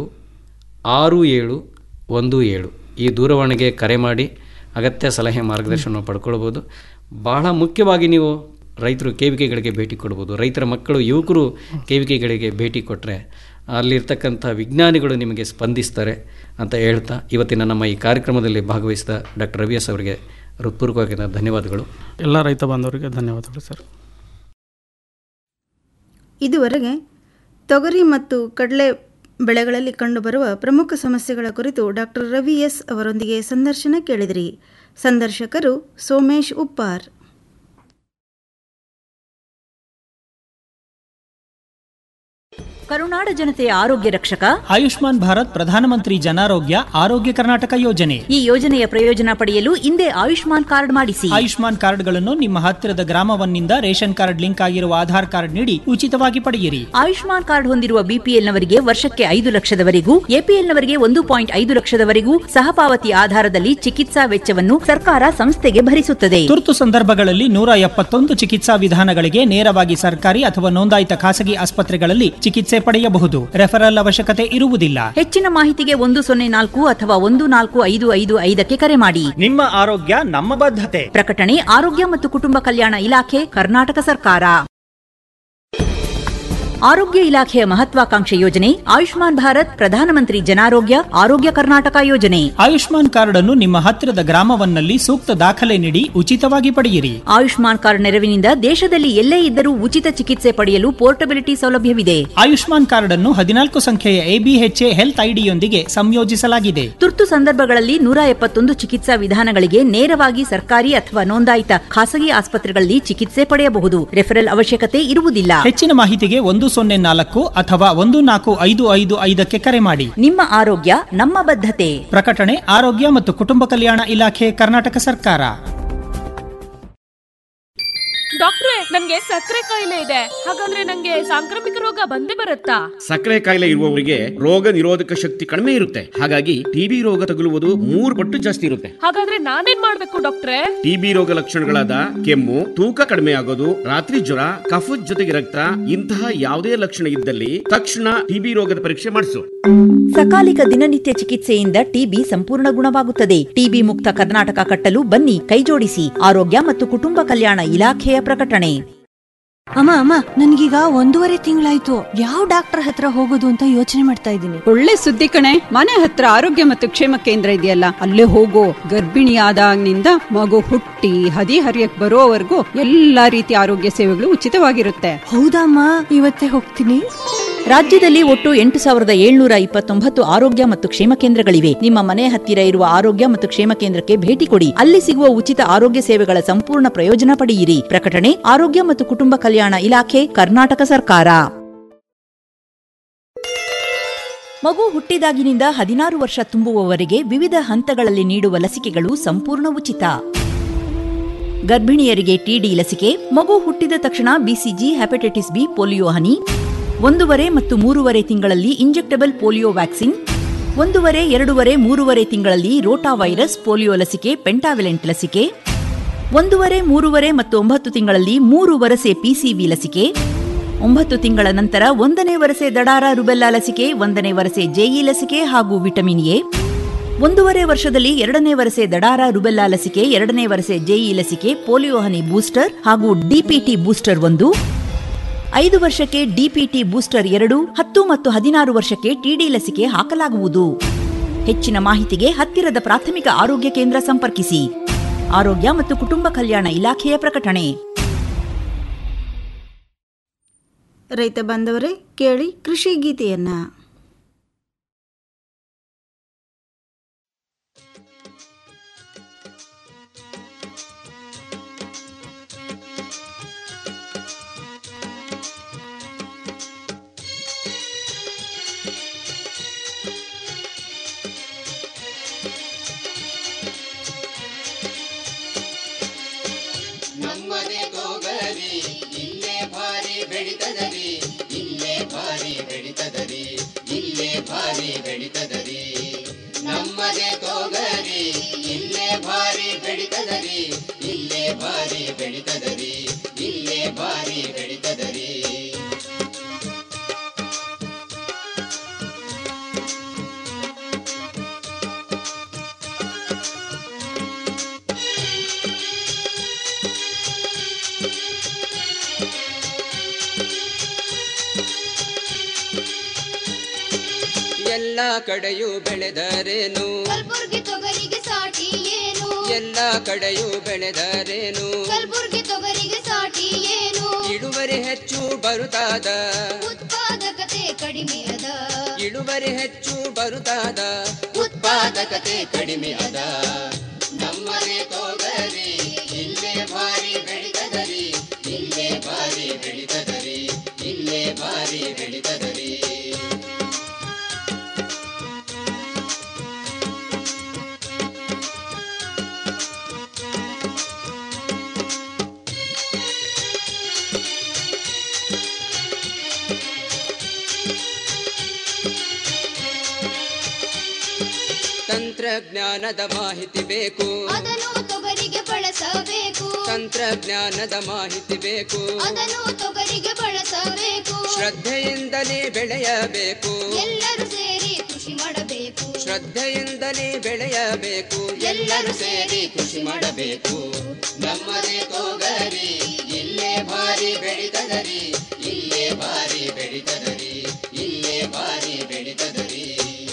ಆರು ಏಳು ಒಂದು ಏಳು ಈ ದೂರವಾಣಿಗೆ ಕರೆ ಮಾಡಿ ಅಗತ್ಯ ಸಲಹೆ ಮಾರ್ಗದರ್ಶನ ಪಡ್ಕೊಳ್ಬೋದು ಬಹಳ ಮುಖ್ಯವಾಗಿ ನೀವು ರೈತರು ಕೇವಿಕೆಗಳಿಗೆ ಭೇಟಿ ಕೊಡ್ಬೋದು ರೈತರ ಮಕ್ಕಳು ಯುವಕರು ಕೇವಿಕೆಗಳಿಗೆ ಭೇಟಿ ಕೊಟ್ಟರೆ ಅಲ್ಲಿರ್ತಕ್ಕಂಥ ವಿಜ್ಞಾನಿಗಳು ನಿಮಗೆ ಸ್ಪಂದಿಸ್ತಾರೆ ಅಂತ ಹೇಳ್ತಾ ಇವತ್ತಿನ ನಮ್ಮ ಈ ಕಾರ್ಯಕ್ರಮದಲ್ಲಿ ಭಾಗವಹಿಸಿದ ಡಾಕ್ಟರ್ ರವಿ ಎಸ್ ಅವರಿಗೆ ಹೃತ್ಪೂರ್ವಕವಾಗಿ ಧನ್ಯವಾದಗಳು ಎಲ್ಲ ರೈತ ಬಾಂಧವರಿಗೆ ಧನ್ಯವಾದಗಳು ಸರ್ ಇದುವರೆಗೆ ತೊಗರಿ ಮತ್ತು ಕಡಲೆ ಬೆಳೆಗಳಲ್ಲಿ ಕಂಡುಬರುವ ಪ್ರಮುಖ ಸಮಸ್ಯೆಗಳ ಕುರಿತು ಡಾಕ್ಟರ್ ರವಿ ಎಸ್ ಅವರೊಂದಿಗೆ ಸಂದರ್ಶನ ಕೇಳಿದಿರಿ ಸಂದರ್ಶಕರು ಸೋಮೇಶ್ ಉಪ್ಪಾರ್ ಕರುನಾಡ ಜನತೆಯ ಆರೋಗ್ಯ ರಕ್ಷಕ ಆಯುಷ್ಮಾನ್ ಭಾರತ್ ಪ್ರಧಾನಮಂತ್ರಿ ಜನಾರೋಗ್ಯ ಆರೋಗ್ಯ ಕರ್ನಾಟಕ ಯೋಜನೆ ಈ ಯೋಜನೆಯ ಪ್ರಯೋಜನ ಪಡೆಯಲು ಹಿಂದೆ ಆಯುಷ್ಮಾನ್ ಕಾರ್ಡ್ ಮಾಡಿಸಿ ಆಯುಷ್ಮಾನ್ ಕಾರ್ಡ್ಗಳನ್ನು ನಿಮ್ಮ ಹತ್ತಿರದ ಗ್ರಾಮವನ್ನಿಂದ ರೇಷನ್ ಕಾರ್ಡ್ ಲಿಂಕ್ ಆಗಿರುವ ಆಧಾರ್ ಕಾರ್ಡ್ ನೀಡಿ ಉಚಿತವಾಗಿ ಪಡೆಯಿರಿ ಆಯುಷ್ಮಾನ್ ಕಾರ್ಡ್ ಹೊಂದಿರುವ ಬಿಪಿಎಲ್ನವರಿಗೆ ವರ್ಷಕ್ಕೆ ಐದು ಲಕ್ಷದವರೆಗೂ ಎಪಿಎಲ್ನವರಿಗೆ ಒಂದು ಪಾಯಿಂಟ್ ಐದು ಲಕ್ಷದವರೆಗೂ ಸಹಪಾವತಿ ಆಧಾರದಲ್ಲಿ ಚಿಕಿತ್ಸಾ ವೆಚ್ಚವನ್ನು ಸರ್ಕಾರ ಸಂಸ್ಥೆಗೆ ಭರಿಸುತ್ತದೆ ತುರ್ತು ಸಂದರ್ಭಗಳಲ್ಲಿ ನೂರ ಎಪ್ಪತ್ತೊಂದು ಚಿಕಿತ್ಸಾ ವಿಧಾನಗಳಿಗೆ ನೇರವಾಗಿ ಸರ್ಕಾರಿ ಅಥವಾ ನೋಂದಾಯಿತ ಖಾಸಗಿ ಆಸ್ಪತ್ರೆಗಳಲ್ಲಿ ಚಿಕಿತ್ಸೆ ಪಡೆಯಬಹುದು ರೆಫರಲ್ ಅವಶ್ಯಕತೆ ಇರುವುದಿಲ್ಲ ಹೆಚ್ಚಿನ ಮಾಹಿತಿಗೆ ಒಂದು ಸೊನ್ನೆ ನಾಲ್ಕು ಅಥವಾ ಒಂದು ನಾಲ್ಕು ಐದು ಐದು ಐದಕ್ಕೆ ಕರೆ ಮಾಡಿ ನಿಮ್ಮ ಆರೋಗ್ಯ ನಮ್ಮ ಬದ್ಧತೆ ಪ್ರಕಟಣೆ ಆರೋಗ್ಯ ಮತ್ತು ಕುಟುಂಬ ಕಲ್ಯಾಣ ಇಲಾಖೆ ಕರ್ನಾಟಕ ಸರ್ಕಾರ ಆರೋಗ್ಯ ಇಲಾಖೆಯ ಮಹತ್ವಾಕಾಂಕ್ಷೆ ಯೋಜನೆ ಆಯುಷ್ಮಾನ್ ಭಾರತ್ ಪ್ರಧಾನಮಂತ್ರಿ ಜನಾರೋಗ್ಯ ಆರೋಗ್ಯ ಕರ್ನಾಟಕ ಯೋಜನೆ ಆಯುಷ್ಮಾನ್ ಕಾರ್ಡ್ ಅನ್ನು ನಿಮ್ಮ ಹತ್ತಿರದ ಗ್ರಾಮವನ್ನಲ್ಲಿ ಸೂಕ್ತ ದಾಖಲೆ ನೀಡಿ ಉಚಿತವಾಗಿ ಪಡೆಯಿರಿ ಆಯುಷ್ಮಾನ್ ಕಾರ್ಡ್ ನೆರವಿನಿಂದ ದೇಶದಲ್ಲಿ ಎಲ್ಲೇ ಇದ್ದರೂ ಉಚಿತ ಚಿಕಿತ್ಸೆ ಪಡೆಯಲು ಪೋರ್ಟಬಿಲಿಟಿ ಸೌಲಭ್ಯವಿದೆ ಆಯುಷ್ಮಾನ್ ಕಾರ್ಡ್ ಅನ್ನು ಹದಿನಾಲ್ಕು ಸಂಖ್ಯೆಯ ಎಬಿಎಚ್ಎ ಹೆಲ್ತ್ ಐಡಿಯೊಂದಿಗೆ ಸಂಯೋಜಿಸಲಾಗಿದೆ ತುರ್ತು ಸಂದರ್ಭಗಳಲ್ಲಿ ನೂರ ಎಪ್ಪತ್ತೊಂದು ಚಿಕಿತ್ಸಾ ವಿಧಾನಗಳಿಗೆ ನೇರವಾಗಿ ಸರ್ಕಾರಿ ಅಥವಾ ನೋಂದಾಯಿತ ಖಾಸಗಿ ಆಸ್ಪತ್ರೆಗಳಲ್ಲಿ ಚಿಕಿತ್ಸೆ ಪಡೆಯಬಹುದು ರೆಫರಲ್ ಅವಶ್ಯಕತೆ ಇರುವುದಿಲ್ಲ ಹೆಚ್ಚಿನ ಮಾಹಿತಿಗೆ ಒಂದು ಸೊನ್ನೆ ನಾಲ್ಕು ಅಥವಾ ಒಂದು ನಾಲ್ಕು ಐದು ಐದು ಐದಕ್ಕೆ ಕರೆ ಮಾಡಿ ನಿಮ್ಮ ಆರೋಗ್ಯ ನಮ್ಮ ಬದ್ಧತೆ ಪ್ರಕಟಣೆ ಆರೋಗ್ಯ ಮತ್ತು ಕುಟುಂಬ ಕಲ್ಯಾಣ ಇಲಾಖೆ ಕರ್ನಾಟಕ ಸರ್ಕಾರ ಡಾಕ್ಟ್ರೆ ನನ್ಗೆ ಸಕ್ಕರೆ ಕಾಯಿಲೆ ಇದೆ ಹಾಗಂದ್ರೆ ನಂಗೆ ಸಾಂಕ್ರಾಮಿಕ ರೋಗ ಬಂದೇ ಬರುತ್ತಾ ಸಕ್ಕರೆ ಕಾಯಿಲೆ ಇರುವವರಿಗೆ ರೋಗ ನಿರೋಧಕ ಶಕ್ತಿ ಕಡಿಮೆ ಇರುತ್ತೆ ಹಾಗಾಗಿ ಟಿಬಿ ರೋಗ ತಗುಲುವುದು ಮೂರು ಪಟ್ಟು ಜಾಸ್ತಿ ಇರುತ್ತೆ ಹಾಗಾದ್ರೆ ನಾನೇನ್ ಮಾಡ್ಬೇಕು ಡಾಕ್ಟ್ರೆ ಟಿಬಿ ರೋಗ ಲಕ್ಷಣಗಳಾದ ಕೆಮ್ಮು ತೂಕ ಕಡಿಮೆ ಆಗೋದು ರಾತ್ರಿ ಜ್ವರ ಕಫದ ಜೊತೆಗೆ ರಕ್ತ ಇಂತಹ ಯಾವುದೇ ಲಕ್ಷಣ ಇದ್ದಲ್ಲಿ ತಕ್ಷಣ ಟಿಬಿ ರೋಗದ ಪರೀಕ್ಷೆ ಮಾಡಿಸು ಸಕಾಲಿಕ ದಿನನಿತ್ಯ ಚಿಕಿತ್ಸೆಯಿಂದ ಟಿಬಿ ಸಂಪೂರ್ಣ ಗುಣವಾಗುತ್ತದೆ ಟಿಬಿ ಮುಕ್ತ ಕರ್ನಾಟಕ ಕಟ್ಟಲು ಬನ್ನಿ ಕೈಜೋಡಿಸಿ ಆರೋಗ್ಯ ಮತ್ತು ಕುಟುಂಬ ಕಲ್ಯಾಣ ಇಲಾಖೆಯ ಪ್ರಕಟಣೆ ಅಮ್ಮ ಅಮ್ಮ ನನ್ಗೀಗ ಒಂದೂವರೆ ತಿಂಗಳಾಯ್ತು ಯಾವ ಡಾಕ್ಟರ್ ಹತ್ರ ಹೋಗೋದು ಅಂತ ಯೋಚನೆ ಮಾಡ್ತಾ ಇದ್ದೀನಿ ಒಳ್ಳೆ ಸುದ್ದಿ ಕಣೆ ಮನೆ ಹತ್ರ ಆರೋಗ್ಯ ಮತ್ತು ಕ್ಷೇಮ ಕೇಂದ್ರ ಇದೆಯಲ್ಲ ಅಲ್ಲೇ ಹೋಗೋ ಗರ್ಭಿಣಿ ಆದಾಗ್ನಿಂದ ಮಗು ಹುಟ್ಟಿ ಹದಿ ಹರಿಯಕ್ ಬರೋವರೆಗೂ ಎಲ್ಲಾ ರೀತಿಯ ಆರೋಗ್ಯ ಸೇವೆಗಳು ಉಚಿತವಾಗಿರುತ್ತೆ ಹೌದಮ್ಮ ಇವತ್ತೇ ಹೋಗ್ತೀನಿ ರಾಜ್ಯದಲ್ಲಿ ಒಟ್ಟು ಎಂಟು ಸಾವಿರದ ಏಳ್ನೂರ ಇಪ್ಪತ್ತೊಂಬತ್ತು ಆರೋಗ್ಯ ಮತ್ತು ಕ್ಷೇಮ ಕೇಂದ್ರಗಳಿವೆ ನಿಮ್ಮ ಮನೆ ಹತ್ತಿರ ಇರುವ ಆರೋಗ್ಯ ಮತ್ತು ಕ್ಷೇಮ ಕೇಂದ್ರಕ್ಕೆ ಭೇಟಿ ಕೊಡಿ ಅಲ್ಲಿ ಸಿಗುವ ಉಚಿತ ಆರೋಗ್ಯ ಸೇವೆಗಳ ಸಂಪೂರ್ಣ ಪ್ರಯೋಜನ ಪಡೆಯಿರಿ ಪ್ರಕಟಣೆ ಆರೋಗ್ಯ ಮತ್ತು ಕುಟುಂಬ ಕಲ್ಯಾಣ ಇಲಾಖೆ ಕರ್ನಾಟಕ ಸರ್ಕಾರ ಮಗು ಹುಟ್ಟಿದಾಗಿನಿಂದ ಹದಿನಾರು ವರ್ಷ ತುಂಬುವವರೆಗೆ ವಿವಿಧ ಹಂತಗಳಲ್ಲಿ ನೀಡುವ ಲಸಿಕೆಗಳು ಸಂಪೂರ್ಣ ಉಚಿತ ಗರ್ಭಿಣಿಯರಿಗೆ ಟಿಡಿ ಲಸಿಕೆ ಮಗು ಹುಟ್ಟಿದ ತಕ್ಷಣ ಬಿಸಿಜಿ ಹೆಪಟೈಟಿಸ್ ಬಿ ಪೋಲಿಯೋ ಹನಿ ಒಂದೂವರೆ ಮತ್ತು ಮೂರುವರೆ ತಿಂಗಳಲ್ಲಿ ಇಂಜೆಕ್ಟಬಲ್ ಪೋಲಿಯೋ ವ್ಯಾಕ್ಸಿನ್ ಒಂದೂವರೆ ಎರಡೂವರೆ ಮೂರುವರೆ ತಿಂಗಳಲ್ಲಿ ರೋಟಾ ವೈರಸ್ ಪೋಲಿಯೋ ಲಸಿಕೆ ಪೆಂಟಾವಿಲೆಂಟ್ ಲಸಿಕೆ ಒಂದೂವರೆ ಮೂರುವರೆ ಮತ್ತು ಒಂಬತ್ತು ತಿಂಗಳಲ್ಲಿ ಮೂರು ವರಸೆ ಪಿಸಿವಿ ಲಸಿಕೆ ಒಂಬತ್ತು ತಿಂಗಳ ನಂತರ ಒಂದನೇ ವರಸೆ ದಡಾರ ರುಬೆಲ್ಲಾ ಲಸಿಕೆ ಒಂದನೇ ವರಸೆ ಜೆಇ ಲಸಿಕೆ ಹಾಗೂ ವಿಟಮಿನ್ ಎ ಒಂದೂವರೆ ವರ್ಷದಲ್ಲಿ ಎರಡನೇ ವರಸೆ ದಡಾರ ರುಬೆಲ್ಲಾ ಲಸಿಕೆ ಎರಡನೇ ವರಸೆ ಜೆಇ ಲಸಿಕೆ ಪೋಲಿಯೋ ಹನಿ ಬೂಸ್ಟರ್ ಹಾಗೂ ಡಿಪಿಟಿ ಬೂಸ್ಟರ್ ಒಂದು ಐದು ವರ್ಷಕ್ಕೆ ಡಿಪಿಟಿ ಬೂಸ್ಟರ್ ಎರಡು ಹತ್ತು ಮತ್ತು ಹದಿನಾರು ವರ್ಷಕ್ಕೆ ಟಿಡಿ ಲಸಿಕೆ ಹಾಕಲಾಗುವುದು ಹೆಚ್ಚಿನ ಮಾಹಿತಿಗೆ ಹತ್ತಿರದ ಪ್ರಾಥಮಿಕ ಆರೋಗ್ಯ ಕೇಂದ್ರ ಸಂಪರ್ಕಿಸಿ ಆರೋಗ್ಯ ಮತ್ತು ಕುಟುಂಬ ಕಲ್ಯಾಣ ಇಲಾಖೆಯ ಪ್ರಕಟಣೆ ರೈತ ಬಾಂಧವರೇ ಕೇಳಿ ಕೃಷಿ ಗೀತೆಯನ್ನ ನಮ್ಮನೆ ತೋಗರಿ ಇಲ್ಲೇ ಭಾರಿ ಬೆಳಿತದರಿ ಇಲ್ಲೇ ಭಾರಿ ಬೆಳಿತದರಿ ಇಲ್ಲೇ ಭಾರಿ ಬೆಳಿತದರಿ ನಮ್ಮನೆ ತೋಗರಿ ಇಲ್ಲೇ ಭಾರಿ ಬೆಳಿತದರಿ ಇಲ್ಲೇ ಭಾರಿ ಬೆಳಿತದರಿ ಇಲ್ಲೇ ಭಾರಿ ಬೆಳಿತದರಿ ಎಲ್ಲ ಕಡೆಯೂ ಬೆಳೆದರೇನು ಕಲ್ಬುರ್ಗಿ ತೊಗರಿಗೆ ಸಾಟಿ ಏನು ಎಲ್ಲ ಕಡೆಯೂ ಬೆಳೆದರೇನು ಕಲ್ಬುರ್ಗಿ ತೊಗರಿಗೆ ಸಾಟಿ ಏನು ಇಳುವರಿ ಹೆಚ್ಚು ಬರುತ್ತಾದ ಉತ್ಪಾದಕತೆ ಕಡಿಮೆ ಅದ ಇಳುವರಿ ಹೆಚ್ಚು ಬರುತ್ತಾದ ಉತ್ಪಾದಕತೆ ಕಡಿಮೆ ಅದ ನಮ್ಮನೆ ತೊಗರಿ ಇಲ್ಲೇ ಭಾರಿ ಬೆಳಿತದರಿ ಇಲ್ಲೇ ಭಾರಿ ಬೆಳಿತದರಿ ಇಲ್ಲೇ ಭಾರಿ ಬೆಳಿತದರಿ ತಂತ್ರಜ್ಞಾನದ ಮಾಹಿತಿ ಬೇಕು ಅದನ್ನು ತೊಗರಿಗೆ ಬಳಸಬೇಕು ತಂತ್ರಜ್ಞಾನದ ಮಾಹಿತಿ ಬೇಕು ಅದನ್ನು ತೊಗರಿಗೆ ಬಳಸಬೇಕು ಶ್ರದ್ಧೆಯಿಂದಲೇ ಬೆಳೆಯಬೇಕು ಎಲ್ಲರೂ ಸೇರಿ ಕೃಷಿ ಮಾಡಬೇಕು ಶ್ರದ್ಧೆಯಿಂದಲೇ ಬೆಳೆಯಬೇಕು ಎಲ್ಲರೂ ಸೇರಿ ಕೃಷಿ ಮಾಡಬೇಕು ನಮ್ಮನೆ ತೊಗರಿ ಇಲ್ಲೇ ಭಾರಿ ಬೆಳಿತದರಿ ಇಲ್ಲೇ ಭಾರಿ ಬೆಳಿತದರಿ ಇಲ್ಲೇ ಭಾರಿ ಬೆಳಿತದರಿ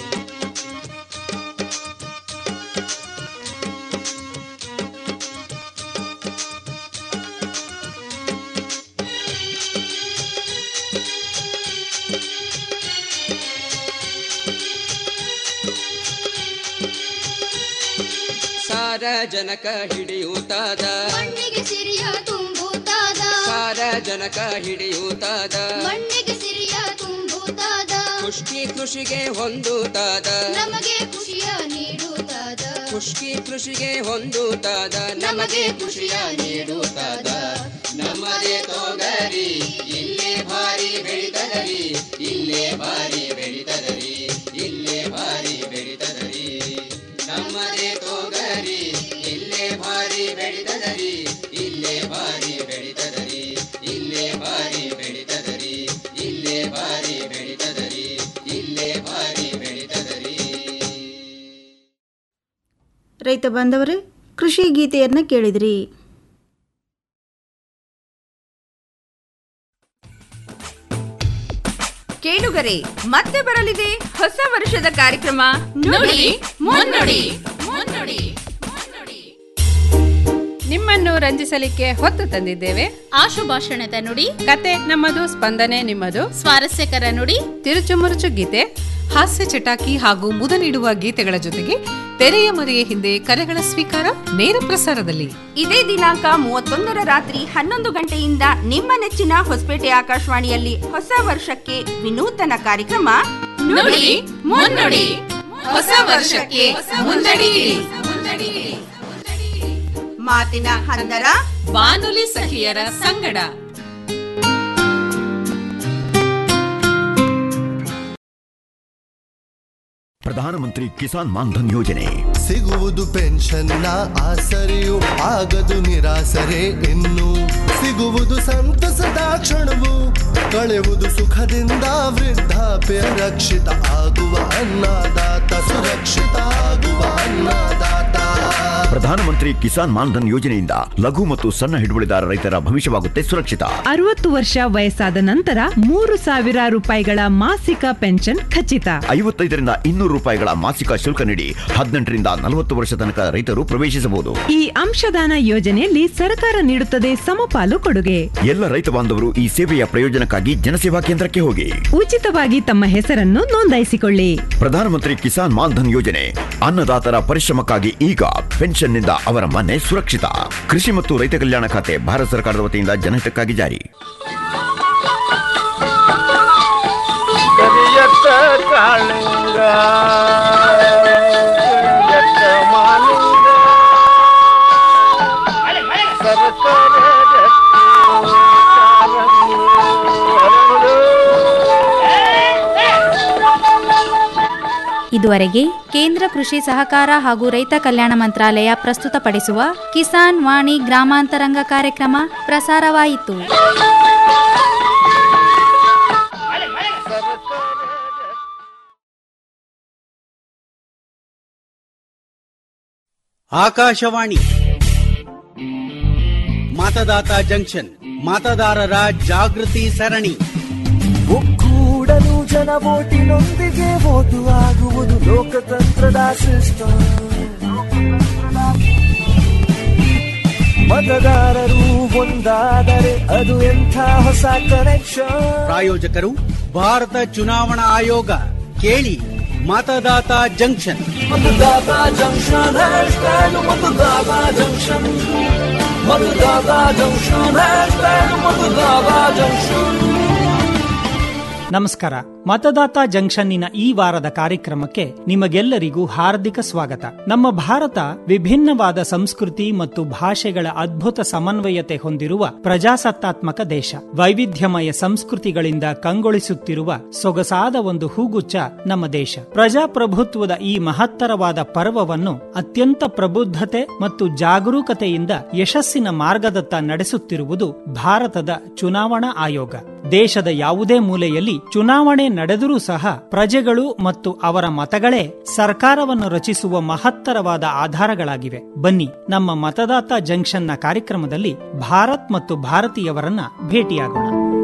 ಸಾರಜನಕ ಹಿಡಿಯುತ್ತಾದ ಮಣ್ಣಿಗೆ ಸಿರಿಯ ತುಂಬುತ್ತಾದ ಸಾರಜನಕ ಹಿಡಿಯುತ್ತಾದ ಮಣ್ಣಿಗೆ ಸಿರಿಯ ತುಂಬುತ್ತಾದ ಖುಷ್ಕಿ ಕೃಷಿಗೆ ಹೊಂದುತ್ತಾದ ನಮಗೆ ಖುಷಿಯ ನೀಡುತ್ತಾದ ಖುಷ್ಕಿ ಕೃಷಿಗೆ ಹೊಂದುತ್ತಾದ ನಮಗೆ ಖುಷಿಯ ನೀಡುತ್ತಾದ ನಮ್ಮನೆ ತೊಗರಿ ಇಲ್ಲೇ ಭಾರಿ ಬೆಳಿತದರಿ ಇಲ್ಲೇ ಭಾರಿ ಬೆಳಿತದರಿ ಇಲ್ಲೇ ಭಾರಿ ಬೆಳಿತದರಿ ನಮ್ಮನೆ ತೊಗರಿ ಇಲ್ಲೇ ಭಾರಿ ಬೆಳಿತದರಿ ಇಲ್ಲೇ ಭಾರಿ ಬೆಳಿತದರಿ ಇಲ್ಲೇ ಭಾರಿ ಬೆಳಿತದರಿ ಇಲ್ಲೇ ಭಾರಿ ಬೆಳಿತದರಿ ಇಲ್ಲೇ ಭಾರಿ ಬೆಳಿತದರಿ ರೈತ ಬಾಂಧವರೇ ಕೃಷಿ ಗೀತೆಯನ್ನು ಕೇಳಿದ್ರಿ ಕೇಳುಗರೆ ಮತ್ತೆ ಬರಲಿದೆ ಹೊಸ ವರ್ಷದ ಕಾರ್ಯಕ್ರಮ ನುಡಿ ಮುನ್ನುಡಿ ಮುನ್ನುಡಿ ನಿಮ್ಮನ್ನು ರಂಜಿಸಲಿಕ್ಕೆ ಹೊತ್ತು ತಂದಿದ್ದೇವೆ ಆಶುಭಾಷಣದ ನುಡಿ ಕತೆ ನಮ್ಮದು ಸ್ಪಂದನೆ ನಿಮ್ಮದು ಸ್ವಾರಸ್ಯಕರ ನುಡಿ ತಿರುಚುಮುರುಚು ಗೀತೆ ಹಾಸ್ಯ ಚಟಾಕಿ ಹಾಗೂ ಮುದ ನೀಡುವ ಗೀತೆಗಳ ಜೊತೆಗೆ ತೆರೆಯ ಮರೆಯ ಹಿಂದೆ ಕರೆಗಳ ಸ್ವೀಕಾರ ನೇರ ಪ್ರಸಾರದಲ್ಲಿ ಇದೇ ದಿನಾಂಕ ಮೂವತ್ತೊಂದರ ರಾತ್ರಿ ಹನ್ನೊಂದು ಗಂಟೆಯಿಂದ ನಿಮ್ಮ ನೆಚ್ಚಿನ ಹೊಸಪೇಟೆ ಆಕಾಶವಾಣಿಯಲ್ಲಿ ಹೊಸ ವರ್ಷಕ್ಕೆ ವಿನೂತನ ಕಾರ್ಯಕ್ರಮ ನುಡಿ ಮುನ್ನುಡಿ ಹೊಸ ವರ್ಷಕ್ಕೆ ಮುನ್ನಡೆಯಿರಿ ಮಾತಿನ ಹಂದರ ಬಾನುಲಿ ಸಖಿಯರ ಸಂಗಡ ಪ್ರಧಾನಮಂತ್ರಿ ಕಿಸಾನ್ ಮಾನ್ಧನ್ ಯೋಜನೆ ಸಿಗುವುದು ಪೆನ್ಷನ್ನ ಆಸರೆಯು ಆಗದು ನಿರಾಸರೆ ಇನ್ನು ಸಿಗುವುದು ಸಂತಸದ ಕ್ಷಣವು ಕಳೆವುದು ಸುಖದಿಂದ ವೃದ್ಧಾಪ್ಯ ರಕ್ಷಿತ ಆಗುವ ಅನ್ನದಾತ ಸುರಕ್ಷಿತ ಆಗುವ ಅನ್ನದಾತ ಪ್ರಧಾನಮಂತ್ರಿ ಕಿಸಾನ್ ಮಾನ್ಧನ್ ಯೋಜನೆಯಿಂದ ಲಘು ಮತ್ತು ಸಣ್ಣ ಹಿಡುವಳಿದಾರ ರೈತರ ಭವಿಷ್ಯವಾಗುತ್ತೆ ಸುರಕ್ಷಿತ ಅರವತ್ತು ವರ್ಷ ವಯಸ್ಸಾದ ನಂತರ ಮೂರು ಸಾವಿರ ರೂಪಾಯಿಗಳ ಮಾಸಿಕ ಪೆನ್ಷನ್ ಖಚಿತ ಐವತ್ತೈದರಿಂದ ಇನ್ನೂರು ರೂಪಾಯಿಗಳ ಮಾಸಿಕ ಶುಲ್ಕ ನೀಡಿ ಹದಿನೆಂಟರಿಂದ ನಲವತ್ತು ವರ್ಷ ತನಕ ರೈತರು ಪ್ರವೇಶಿಸಬಹುದು ಈ ಅಂಶದಾನ ಯೋಜನೆಯಲ್ಲಿ ಸರ್ಕಾರ ನೀಡುತ್ತದೆ ಸಮಪಾಲು ಕೊಡುಗೆ ಎಲ್ಲ ರೈತ ಬಾಂಧವರು ಈ ಸೇವೆಯ ಪ್ರಯೋಜನಕ್ಕಾಗಿ ಜನಸೇವಾ ಕೇಂದ್ರಕ್ಕೆ ಹೋಗಿ ಉಚಿತವಾಗಿ ತಮ್ಮ ಹೆಸರನ್ನು ನೋಂದಾಯಿಸಿಕೊಳ್ಳಿ ಪ್ರಧಾನಮಂತ್ರಿ ಕಿಸಾನ್ ಮಾನ್ಧನ್ ಯೋಜನೆ ಅನ್ನದಾತರ ಪರಿಶ್ರಮಕ್ಕಾಗಿ ಈಗ ಪೆನ್ಷನ್ನಿಂದ ಅವರ ಮನೆ ಸುರಕ್ಷಿತ ಕೃಷಿ ಮತ್ತು ರೈತ ಕಲ್ಯಾಣ ಖಾತೆ ಭಾರತ ಸರ್ಕಾರದ ವತಿಯಿಂದ ಜನಹಿತಕ್ಕಾಗಿ ಜಾರಿ ಕರಿಯತ್ತ ಕಾಳಿಂಗ ಕರಿಯತ್ತ ಮಾಲಿಂಗ ಸರಸರ ಜತ್ತಿ ಕಾಲಂದು ಹರಳು. ಇದುವರೆಗೆ ಕೇಂದ್ರ ಕೃಷಿ ಸಹಕಾರ ಹಾಗೂ ರೈತ ಕಲ್ಯಾಣ ಮಂತ್ರಾಲಯ ಪ್ರಸ್ತುತಪಡಿಸುವ ಕಿಸಾನ್ ವಾಣಿ ಗ್ರಾಮಾಂತರಂಗ ಕಾರ್ಯಕ್ರಮ ಪ್ರಸಾರವಾಯಿತು ಆಕಾಶವಾಣಿ ಮತದಾತ ಜಂಕ್ಷನ್ ಮತದಾರರ ಜಾಗೃತಿ ಸರಣಿ ಒಕ್ಕೂಡಲು ಜನ ಓಟಿನೊಂದಿಗೆ ಓಟು ಆಗುವುದು ಲೋಕತಂತ್ರದ ಸಿಸ್ಟಮ್ ಮತದಾರರು ಒಂದಾದರೆ ಅದು ಎಂಥ ಹೊಸ ಕನೆಕ್ಷನ್ ಪ್ರಾಯೋಜಕರು ಭಾರತ ಚುನಾವಣಾ ಆಯೋಗ ಕೇಳಿ Matadata junction Matadata junction hashtag Matadata junction Matadata junction hashtag Matadata junction ನಮಸ್ಕಾರ ಮತದಾತ ಜಂಕ್ಷನ್ನಿನ ಈ ವಾರದ ಕಾರ್ಯಕ್ರಮಕ್ಕೆ ನಿಮಗೆಲ್ಲರಿಗೂ ಹಾರ್ದಿಕ ಸ್ವಾಗತ ನಮ್ಮ ಭಾರತ ವಿಭಿನ್ನವಾದ ಸಂಸ್ಕೃತಿ ಮತ್ತು ಭಾಷೆಗಳ ಅದ್ಭುತ ಸಮನ್ವಯತೆ ಹೊಂದಿರುವ ಪ್ರಜಾಸತ್ತಾತ್ಮಕ ದೇಶ ವೈವಿಧ್ಯಮಯ ಸಂಸ್ಕೃತಿಗಳಿಂದ ಕಂಗೊಳಿಸುತ್ತಿರುವ ಸೊಗಸಾದ ಒಂದು ಹೂಗುಚ್ಚ ನಮ್ಮ ದೇಶ ಪ್ರಜಾಪ್ರಭುತ್ವದ ಈ ಮಹತ್ತರವಾದ ಪರ್ವವನ್ನು ಅತ್ಯಂತ ಪ್ರಬುದ್ಧತೆ ಮತ್ತು ಜಾಗರೂಕತೆಯಿಂದ ಯಶಸ್ಸಿನ ಮಾರ್ಗದತ್ತ ನಡೆಸುತ್ತಿರುವುದು ಭಾರತದ ಚುನಾವಣಾ ಆಯೋಗ ದೇಶದ ಯಾವುದೇ ಮೂಲೆಯಲ್ಲಿ ಚುನಾವಣೆ ನಡೆದರೂ ಸಹ ಪ್ರಜೆಗಳು ಮತ್ತು ಅವರ ಮತಗಳೇ ಸರ್ಕಾರವನ್ನು ರಚಿಸುವ ಮಹತ್ತರವಾದ ಆಧಾರಗಳಾಗಿವೆ ಬನ್ನಿ ನಮ್ಮ ಮತದಾತ ಜಂಕ್ಷನ್ನ ಕಾರ್ಯಕ್ರಮದಲ್ಲಿ ಭಾರತ್ ಮತ್ತು ಭಾರತೀಯವರನ್ನ ಭೇಟಿಯಾಗೋಣ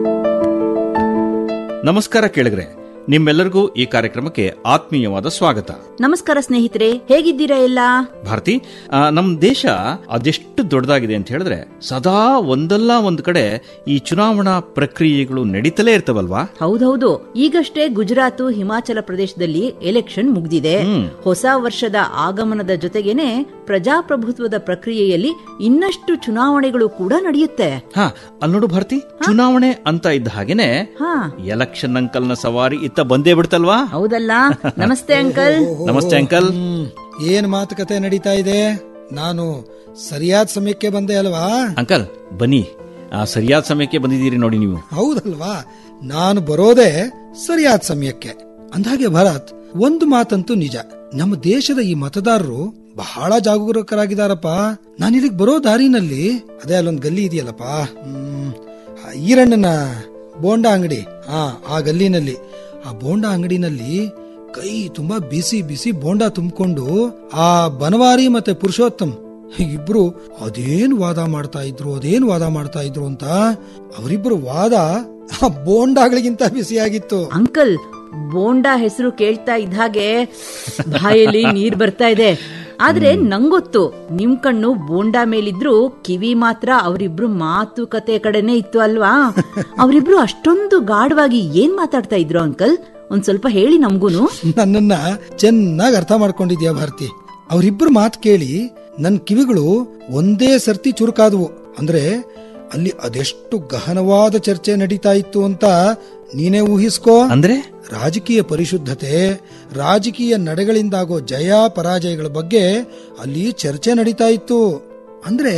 ನಮಸ್ಕಾರ ಕೇಳಿದ್ರೆ ನಿಮ್ಮೆಲ್ಲರಿಗೂ ಈ ಕಾರ್ಯಕ್ರಮಕ್ಕೆ ಆತ್ಮೀಯವಾದ ಸ್ವಾಗತ ನಮಸ್ಕಾರ ಸ್ನೇಹಿತರೆ ಹೇಗಿದ್ದೀರಾ ಎಲ್ಲ ಭಾರತಿ ಆ, ನಮ್ ದೇಶ ಅದೆಷ್ಟು ದೊಡ್ಡದಾಗಿದೆ ಅಂತ ಹೇಳಿದ್ರೆ ಸದಾ ಒಂದಲ್ಲ ಒಂದು ಕಡೆ ಈ ಚುನಾವಣಾ ಪ್ರಕ್ರಿಯೆಗಳು ನಡೀತಲೇ ಇರ್ತವಲ್ವಾ ಹೌದೌದು ಈಗಷ್ಟೇ ಗುಜರಾತ್ ಹಿಮಾಚಲ ಪ್ರದೇಶದಲ್ಲಿ ಎಲೆಕ್ಷನ್ ಮುಗ್ದಿದೆ ಹೊಸ ವರ್ಷದ ಆಗಮನದ ಜೊತೆಗೇನೆ ಪ್ರಜಾಪ್ರಭುತ್ವದ ಪ್ರಕ್ರಿಯೆಯಲ್ಲಿ ಇನ್ನಷ್ಟು ಚುನಾವಣೆಗಳು ಕೂಡ ನಡೆಯುತ್ತೆ ಹಾ ಅಲ್ಲಿ ನೋಡು ಭಾರತಿ ಚುನಾವಣೆ ಅಂತ ಇದ್ದ ಹಾಗೇನೆ ಹಾ ಎಲೆಕ್ಷನ್ ಅಂಕಲ್ನ ಸವಾರಿ ಇತ್ತ ಬಂದೇ ಬಿಡ್ತಲ್ವಾ ಹೌದಲ್ಲ ನಮಸ್ತೆ ಅಂಕಲ್ ನಮಸ್ತೆ ಅಂಕಲ್ ಏನ್ ಮಾತುಕತೆ ನಡೀತಾ ಇದೆ ನಾನು ಸರಿಯಾದ ಸಮಯಕ್ಕೆ ಬಂದೆ ಅಲ್ವಾ ಅಂಕಲ್ ಬನ್ನಿ ಆ ಸರಿಯಾದ ಸಮಯಕ್ಕೆ ಬಂದಿದ್ದೀರಿ ನೋಡಿ ನೀವು ಹೌದಲ್ವಾ ನಾನು ಬರೋದೇ ಸರಿಯಾದ ಸಮಯಕ್ಕೆ ಅಂದಾಗೆ ಭರತ್ ಒಂದು ಮಾತಂತೂ ನಿಜ ನಮ್ಮ ದೇಶದ ಈ ಮತದಾರರು ಬಹಳ ಜಾಗರೂಕರಾಗಿದ್ದಾರಪ್ಪ ನಾನು ಇಲ್ಲಿಗೆ ಬರೋ ದಾರಿನಲ್ಲಿ ಅದೇ ಅಲ್ಲೊಂದು ಗಲ್ಲಿ ಇದೆಯಲ್ಲಪ್ಪ ಹ್ಮ್, ಆ ಈರಣ್ಣನ ಬೋಂಡಾ ಅಂಗಡಿ ಹಾ ಆ ಗಲ್ಲಿನಲ್ಲಿ ಆ ಬೋಂಡಾ ಅಂಗಡಿನಲ್ಲಿ ಕೈ ತುಂಬಾ ಬಿಸಿ ಬಿಸಿ ಬೋಂಡಾ ತುಂಬಿಕೊಂಡು ಆ ಬನವಾರಿ ಮತ್ತೆ ಪುರುಷೋತ್ತಮ್ ಇಬ್ರು ಅದೇನ್ ವಾದ ಮಾಡ್ತಾ ಇದ್ರು ಅದೇನ್ ವಾದ ಮಾಡ್ತಾ ಇದ್ರು ಅಂತ ಅವರಿಬ್ರು ವಾದ ಆ ಬೋಂಡಾಗಳಿಗಿಂತ ಬಿಸಿಯಾಗಿತ್ತು ಅಂಕಲ್ ಬೋಂಡಾ ಹೆಸರು ಕೇಳ್ತಾ ಇದ್ದ ಹಾಗೆ ಬಾಯಲ್ಲಿ ನೀರ್ ಬರ್ತಾ ಇದೆ ಆದ್ರೆ ನಂಗೊತ್ತು ನಿಮ್ ಕಣ್ಣು ಬೋಂಡಾ ಮೇಲಿದ್ರು ಕಿವಿ ಮಾತ್ರ ಅವರಿಬ್ರು ಮಾತುಕತೆ ಕಡೆನೆ ಇತ್ತು ಅಲ್ವಾ ಅವರಿಬ್ರು ಅಷ್ಟೊಂದು ಗಾಢವಾಗಿ ಏನ್ ಮಾತಾಡ್ತಾ ಇದ್ರು ಅಂಕಲ್ ಒಂದ್ ಸ್ವಲ್ಪ ಹೇಳಿ ನಮ್ಗೂನು ನನ್ನನ್ನ ಚೆನ್ನಾಗಿ ಅರ್ಥ ಮಾಡ್ಕೊಂಡಿದ್ಯಾ ಭಾರತಿ ಅವರಿಬ್ರು ಮಾತು ಕೇಳಿ ನನ್ ಕಿವಿಗಳು ಒಂದೇ ಸರ್ತಿ ಚುರುಕಾದವು ಅಂದ್ರೆ ಅಲ್ಲಿ ಅದೆಷ್ಟು ಗಹನವಾದ ಚರ್ಚೆ ನಡೀತಾ ಇತ್ತು ಅಂತ ನೀನೇ ಊಹಿಸ್ಕೋ ಅಂದ್ರೆ ರಾಜಕೀಯ ಪರಿಶುದ್ಧತೆ ರಾಜಕೀಯ ನಡೆಗಳಿಂದಾಗೋ ಜಯ ಪರಾಜಯಗಳ ಬಗ್ಗೆ ಅಲ್ಲಿ ಚರ್ಚೆ ನಡೀತಾ ಇತ್ತು ಅಂದ್ರೆ